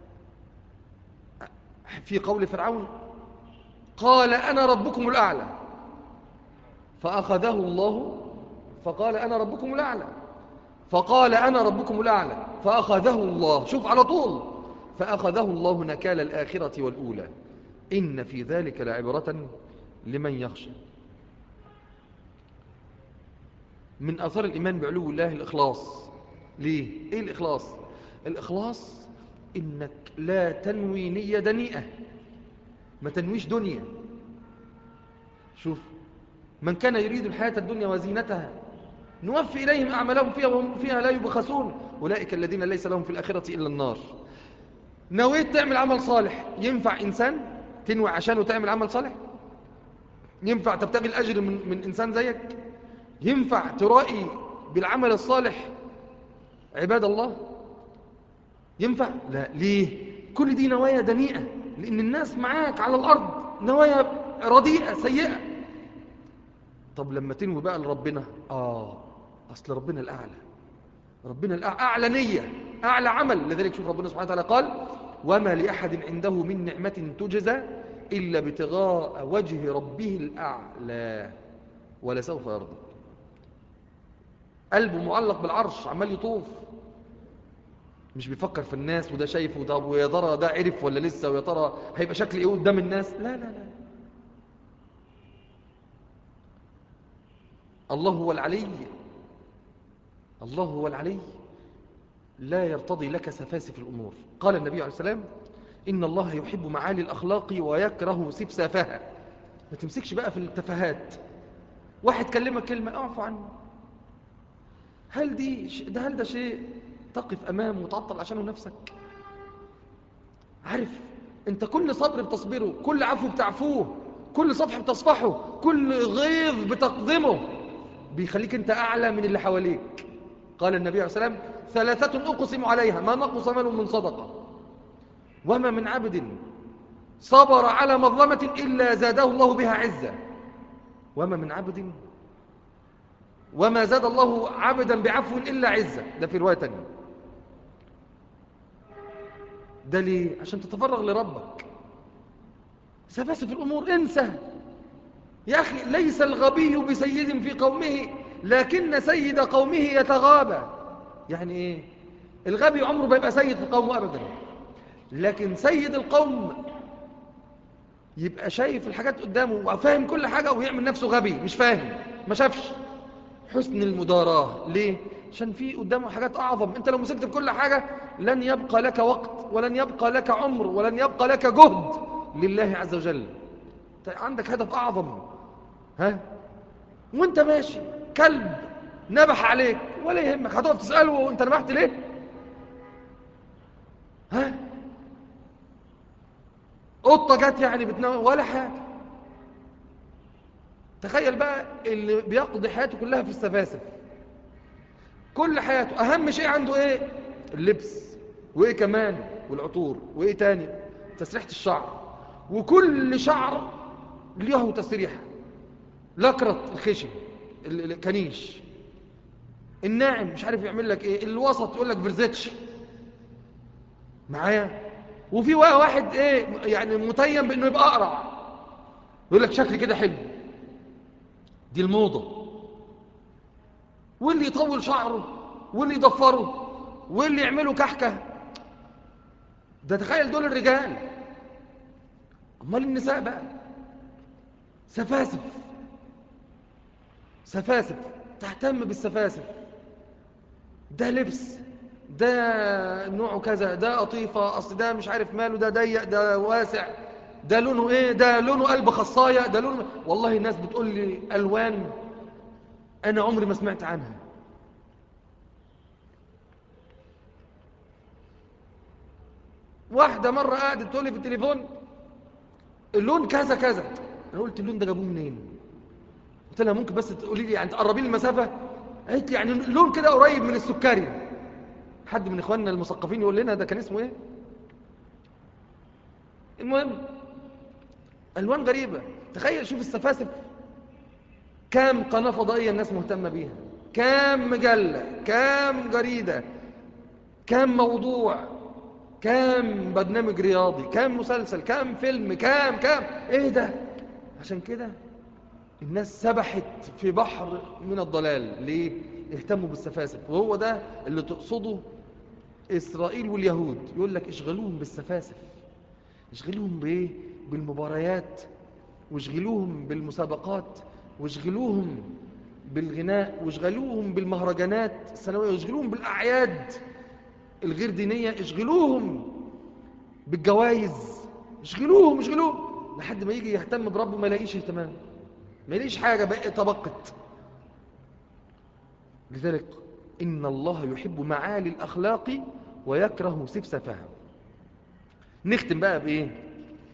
في قول فرعون قال أنا ربكم الأعلى فأخذه الله فقال أنا ربكم الأعلى فقال أنا ربكم الأعلى فأخذه الله شوف على طول فأخذه الله نكال الآخرة والأولى إن في ذلك لعبرة لمن يخشى من أثار الإيمان بعلو الله الإخلاص ليه؟ إيه الإخلاص؟ الإخلاص إنك لا تنوي نية دنيئة ما تنويش دنيا شوف من كان يريد الحياة الدنيا وزينتها نوفي إليهم أعمالهم فيها وهم فيها لا يبخسون أولئك الذين ليس لهم في الآخرة إلا النار نويت تعمل عمل صالح ينفع إنسان تنوي عشانه تعمل عمل صالح ينفع تبتغي الأجر من, من إنسان زيك ينفع ترائي بالعمل الصالح عباد الله ينفع لا ليه كل دي نوايا دنيئة لأن الناس معاك على الأرض نوايا رديئة سيئة طب لما تنوي بقى لربنا آه أصل ربنا الأعلى ربنا الأعلى أعلى نية أعلى عمل لذلك شوف ربنا سبحانه وتعالى قال وما لأحد عنده من نعمة تجزى إلا ابتغاء وجه ربه الأعلى ولسوف يرضى قلبه معلق بالعرش عمال يطوف مش بيفكر في الناس وده شايفه وده ويا ترى ده عرف ولا لسه ويا ترى هيبقى شكل ايه قدام الناس لا لا لا الله هو العلي الله هو العلي لا يرتضي لك سفاسف الأمور قال النبي عليه السلام إن الله يحب معالي الأخلاق ويكره سفسافها ما تمسكش بقى في التفاهات واحد كلمك كلمة اعفو عنه هل دي ده هل ده شيء تقف أمامه وتعطل عشانه نفسك عارف انت كل صبر بتصبره كل عفو بتعفوه كل صفح بتصفحه كل غيظ بتقضمه بيخليك انت أعلى من اللي حواليك قال النبي عليه السلام ثلاثة أقسم عليها ما نقص مال من صدقة وما من عبد صبر على مظلمة إلا زاده الله بها عزة وما من عبد وما زاد الله عبدا بعفو إلا عزة ده في رواية تانية ده ليه؟ عشان تتفرغ لربك سفاسف الأمور انسى يا أخي ليس الغبي بسيد في قومه لكن سيد قومه يتغابى يعني إيه الغبي عمره ما يبقى سيد في قومه أبدا لكن سيد القوم يبقى شايف الحاجات قدامه وفاهم كل حاجة ويعمل نفسه غبي مش فاهم ما شافش حسن المداراة ليه؟ عشان في قدامه حاجات أعظم أنت لو مسكت في كل حاجة لن يبقى لك وقت ولن يبقى لك عمر ولن يبقى لك جهد لله عز وجل عندك هدف أعظم ها وانت ماشي كلب نبح عليك ولا يهمك هتقف تسأله وانت نبحت ليه ها قطة جت يعني بتنام ولا حاجة تخيل بقى اللي بيقضي حياته كلها في السفاسف كل حياته أهم شيء عنده إيه اللبس وإيه كمان والعطور وإيه تاني تسريحة الشعر وكل شعر له تسريحة لكرة الخشن الكنيش الناعم مش عارف يعمل لك ايه الوسط يقول لك برزتش معايا وفي واحد ايه يعني متيم بانه يبقى اقرع يقول لك شكل كده حلو دي الموضة واللي يطول شعره واللي يضفره واللي يعمله كحكة ده تخيل دول الرجال امال النساء بقى سفاسف سفاسف تهتم بالسفاسف ده لبس ده نوعه كذا ده قطيفة أصل ده مش عارف ماله ده ضيق ده واسع ده لونه ايه ده لونه قلب خصاية ده لونه والله الناس بتقول لي ألوان أنا عمري ما سمعت عنها واحدة مرة قاعدة تقول لي في التليفون اللون كذا كذا أنا قلت اللون ده جابوه منين قلت لها ممكن بس تقولي لي يعني تقربي لي المسافة قالت لي يعني اللون كده قريب من السكري حد من إخواننا المثقفين يقول لنا ده كان اسمه إيه المهم ألوان غريبة تخيل شوف السفاسف كام قناة فضائية الناس مهتمة بيها كام مجلة كام جريدة كام موضوع كام برنامج رياضي كام مسلسل كام فيلم كام كام ايه ده عشان كده الناس سبحت في بحر من الضلال ليه اهتموا بالسفاسف وهو ده اللي تقصده إسرائيل واليهود يقول لك اشغلوهم بالسفاسف اشغلوهم بايه بالمباريات واشغلوهم بالمسابقات واشغلوهم بالغناء واشغلوهم بالمهرجانات السنوية واشغلوهم بالأعياد الغير دينية اشغلوهم بالجوائز اشغلوهم اشغلوهم لحد ما يجي يهتم بربه ما يلاقيش اهتمام ما يلاقيش حاجة بقى تبقت لذلك إن الله يحب معالي الأخلاق ويكره سفسفها نختم بقى بإيه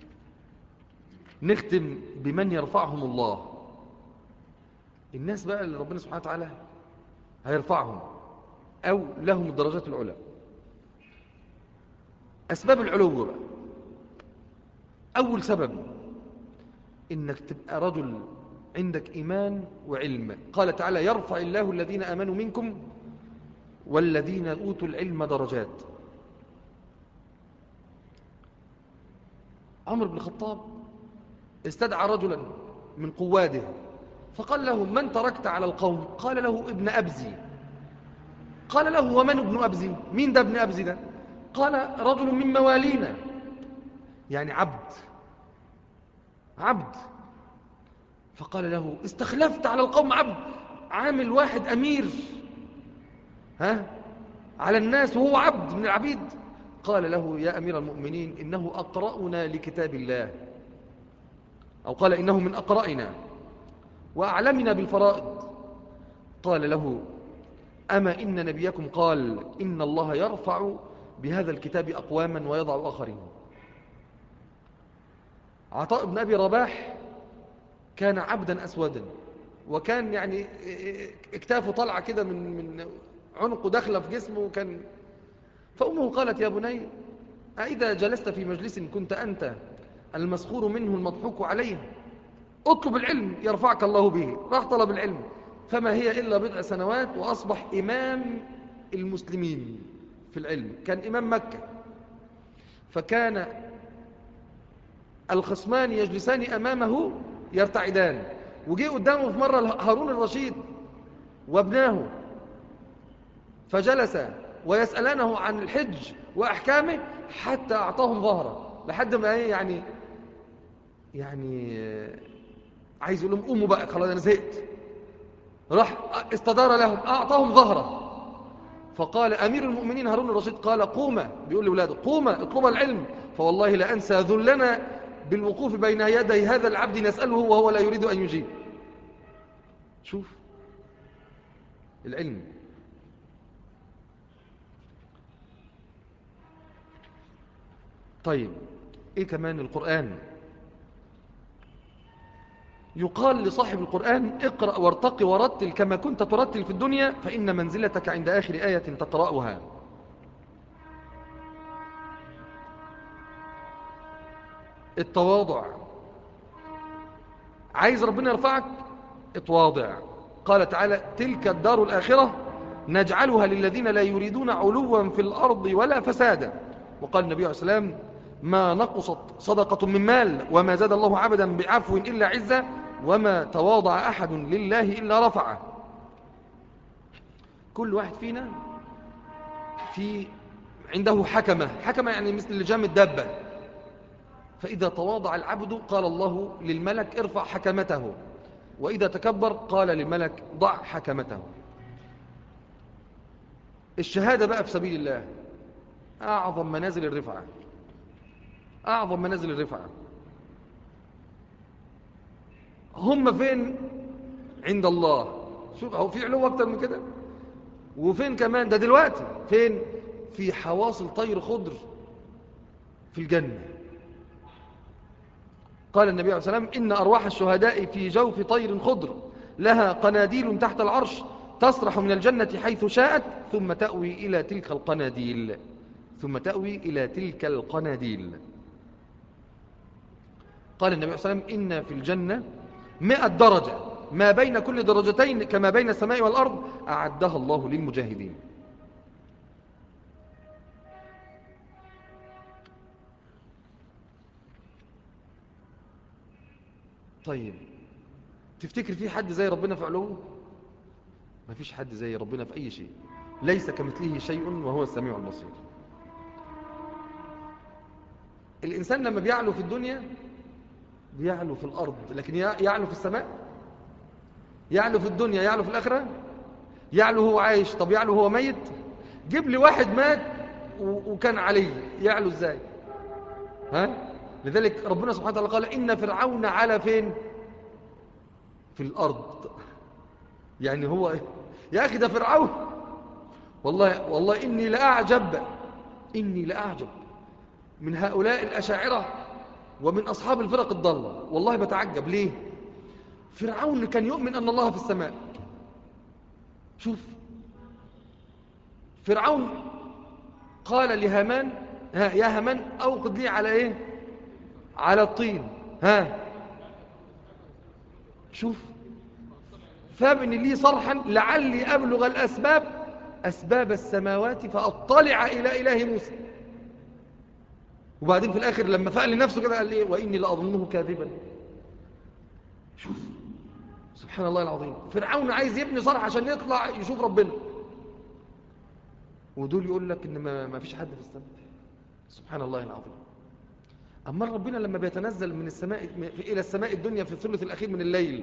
نختم بمن يرفعهم الله الناس بقى اللي ربنا سبحانه وتعالى هيرفعهم أو لهم الدرجات العلى أسباب العلو بقى أول سبب إنك تبقى رجل عندك إيمان وعلم قال تعالى يرفع الله الذين آمنوا منكم والذين أوتوا العلم درجات عمر بن الخطاب استدعى رجلا من قواده فقال له من تركت على القوم قال له ابن أبزي قال له ومن ابن أبزي مين ده ابن أبزي ده قال رجل من موالينا يعني عبد عبد فقال له استخلفت على القوم عبد عامل واحد أمير ها على الناس وهو عبد من العبيد قال له يا أمير المؤمنين إنه أقرأنا لكتاب الله أو قال إنه من أقرأنا وأعلمنا بالفرائض قال له أما إن نبيكم قال إن الله يرفع بهذا الكتاب أقواما ويضع آخرين عطاء بن أبي رباح كان عبدا أسودا وكان يعني اكتافه طلع كده من, من عنقه داخله في جسمه وكان فأمه قالت يا بني أإذا جلست في مجلس كنت أنت المسخور منه المضحوك عليه اطلب العلم يرفعك الله به راح طلب العلم فما هي إلا بضع سنوات وأصبح إمام المسلمين في العلم كان إمام مكة فكان الخصمان يجلسان أمامه يرتعدان وجي قدامه في مرة هارون الرشيد وابناه فجلس ويسألانه عن الحج وأحكامه حتى أعطاهم ظهره لحد ما ايه يعني يعني عايز يقول لهم قوموا بقى خلاص أنا زهقت راح استدار لهم أعطاهم ظهره فقال أمير المؤمنين هارون الرشيد قال قوما بيقول لأولاده قوما اطلب العلم فوالله لا أنسى ذلنا بالوقوف بين يدي هذا العبد نسأله وهو لا يريد أن يجيب شوف العلم طيب ايه كمان القرآن يقال لصاحب القرآن اقرأ وارتقي ورتل كما كنت ترتل في الدنيا فإن منزلتك عند آخر آية تقرأها التواضع عايز ربنا يرفعك اتواضع قال تعالى تلك الدار الآخرة نجعلها للذين لا يريدون علوا في الأرض ولا فسادا وقال النبي عليه السلام ما نقصت صدقة من مال وما زاد الله عبدا بعفو إلا عزة وما تواضع أحد لله إلا رفعه كل واحد فينا في عنده حكمة حكمة يعني مثل لجام الدابة فإذا تواضع العبد قال الله للملك ارفع حكمته وإذا تكبر قال للملك ضع حكمته الشهادة بقى في سبيل الله أعظم منازل الرفعة أعظم منازل الرفعة هم فين عند الله شوف هو في علو أكتر من كده وفين كمان ده دلوقتي فين في حواصل طير خضر في الجنة قال النبي عليه الصلاة والسلام إن أرواح الشهداء في جوف طير خضر لها قناديل تحت العرش تسرح من الجنة حيث شاءت ثم تأوي إلى تلك القناديل ثم تأوي إلى تلك القناديل قال النبي صلى الله عليه وسلم إن في الجنة مئة درجة ما بين كل درجتين كما بين السماء والأرض أعدها الله للمجاهدين طيب تفتكر في حد زي ربنا في علوه ما فيش حد زي ربنا في أي شيء ليس كمثله شيء وهو السميع البصير الإنسان لما بيعلو في الدنيا بيعلو في الأرض لكن يعلو في السماء يعلو في الدنيا يعلو في الآخرة يعلو هو عايش طب يعلو هو ميت جيب لي واحد مات وكان عليه يعلو ازاي ها لذلك ربنا سبحانه وتعالى قال إن فرعون على فين في الأرض يعني هو يا أخي ده فرعون والله, والله إني لأعجب إني لأعجب من هؤلاء الأشاعرة ومن أصحاب الفرق الضالة والله بتعجب ليه فرعون كان يؤمن أن الله في السماء شوف فرعون قال لهامان ها يا هامان أوقد لي على إيه على الطين ها شوف فابن لي صرحا لعلي أبلغ الأسباب أسباب السماوات فأطلع إلى إله موسى وبعدين في الآخر لما فعل لنفسه كده قال إيه وإني لأظنه كاذبا شوف سبحان الله العظيم فرعون عايز يبني صرح عشان يطلع يشوف ربنا ودول يقول لك إن ما فيش حد في السماء سبحان الله العظيم أما ربنا لما بيتنزل من السماء إلى السماء الدنيا في الثلث الأخير من الليل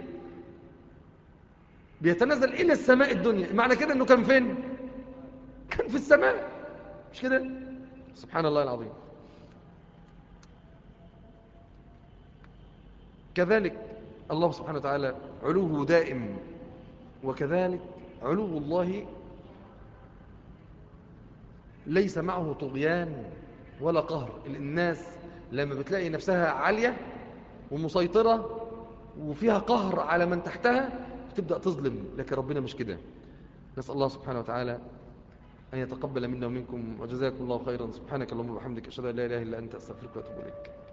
بيتنزل إلى السماء الدنيا معنى كده أنه كان فين كان في السماء مش كده سبحان الله العظيم كذلك الله سبحانه وتعالى علوه دائم وكذلك علو الله ليس معه طغيان ولا قهر الناس لما بتلاقي نفسها عالية ومسيطرة وفيها قهر على من تحتها تبدأ تظلم لكن ربنا مش كده نسأل الله سبحانه وتعالى أن يتقبل منا ومنكم وجزاكم الله خيرا سبحانك اللهم وبحمدك أشهد أن لا إله إلا أنت أستغفرك وأتوب إليك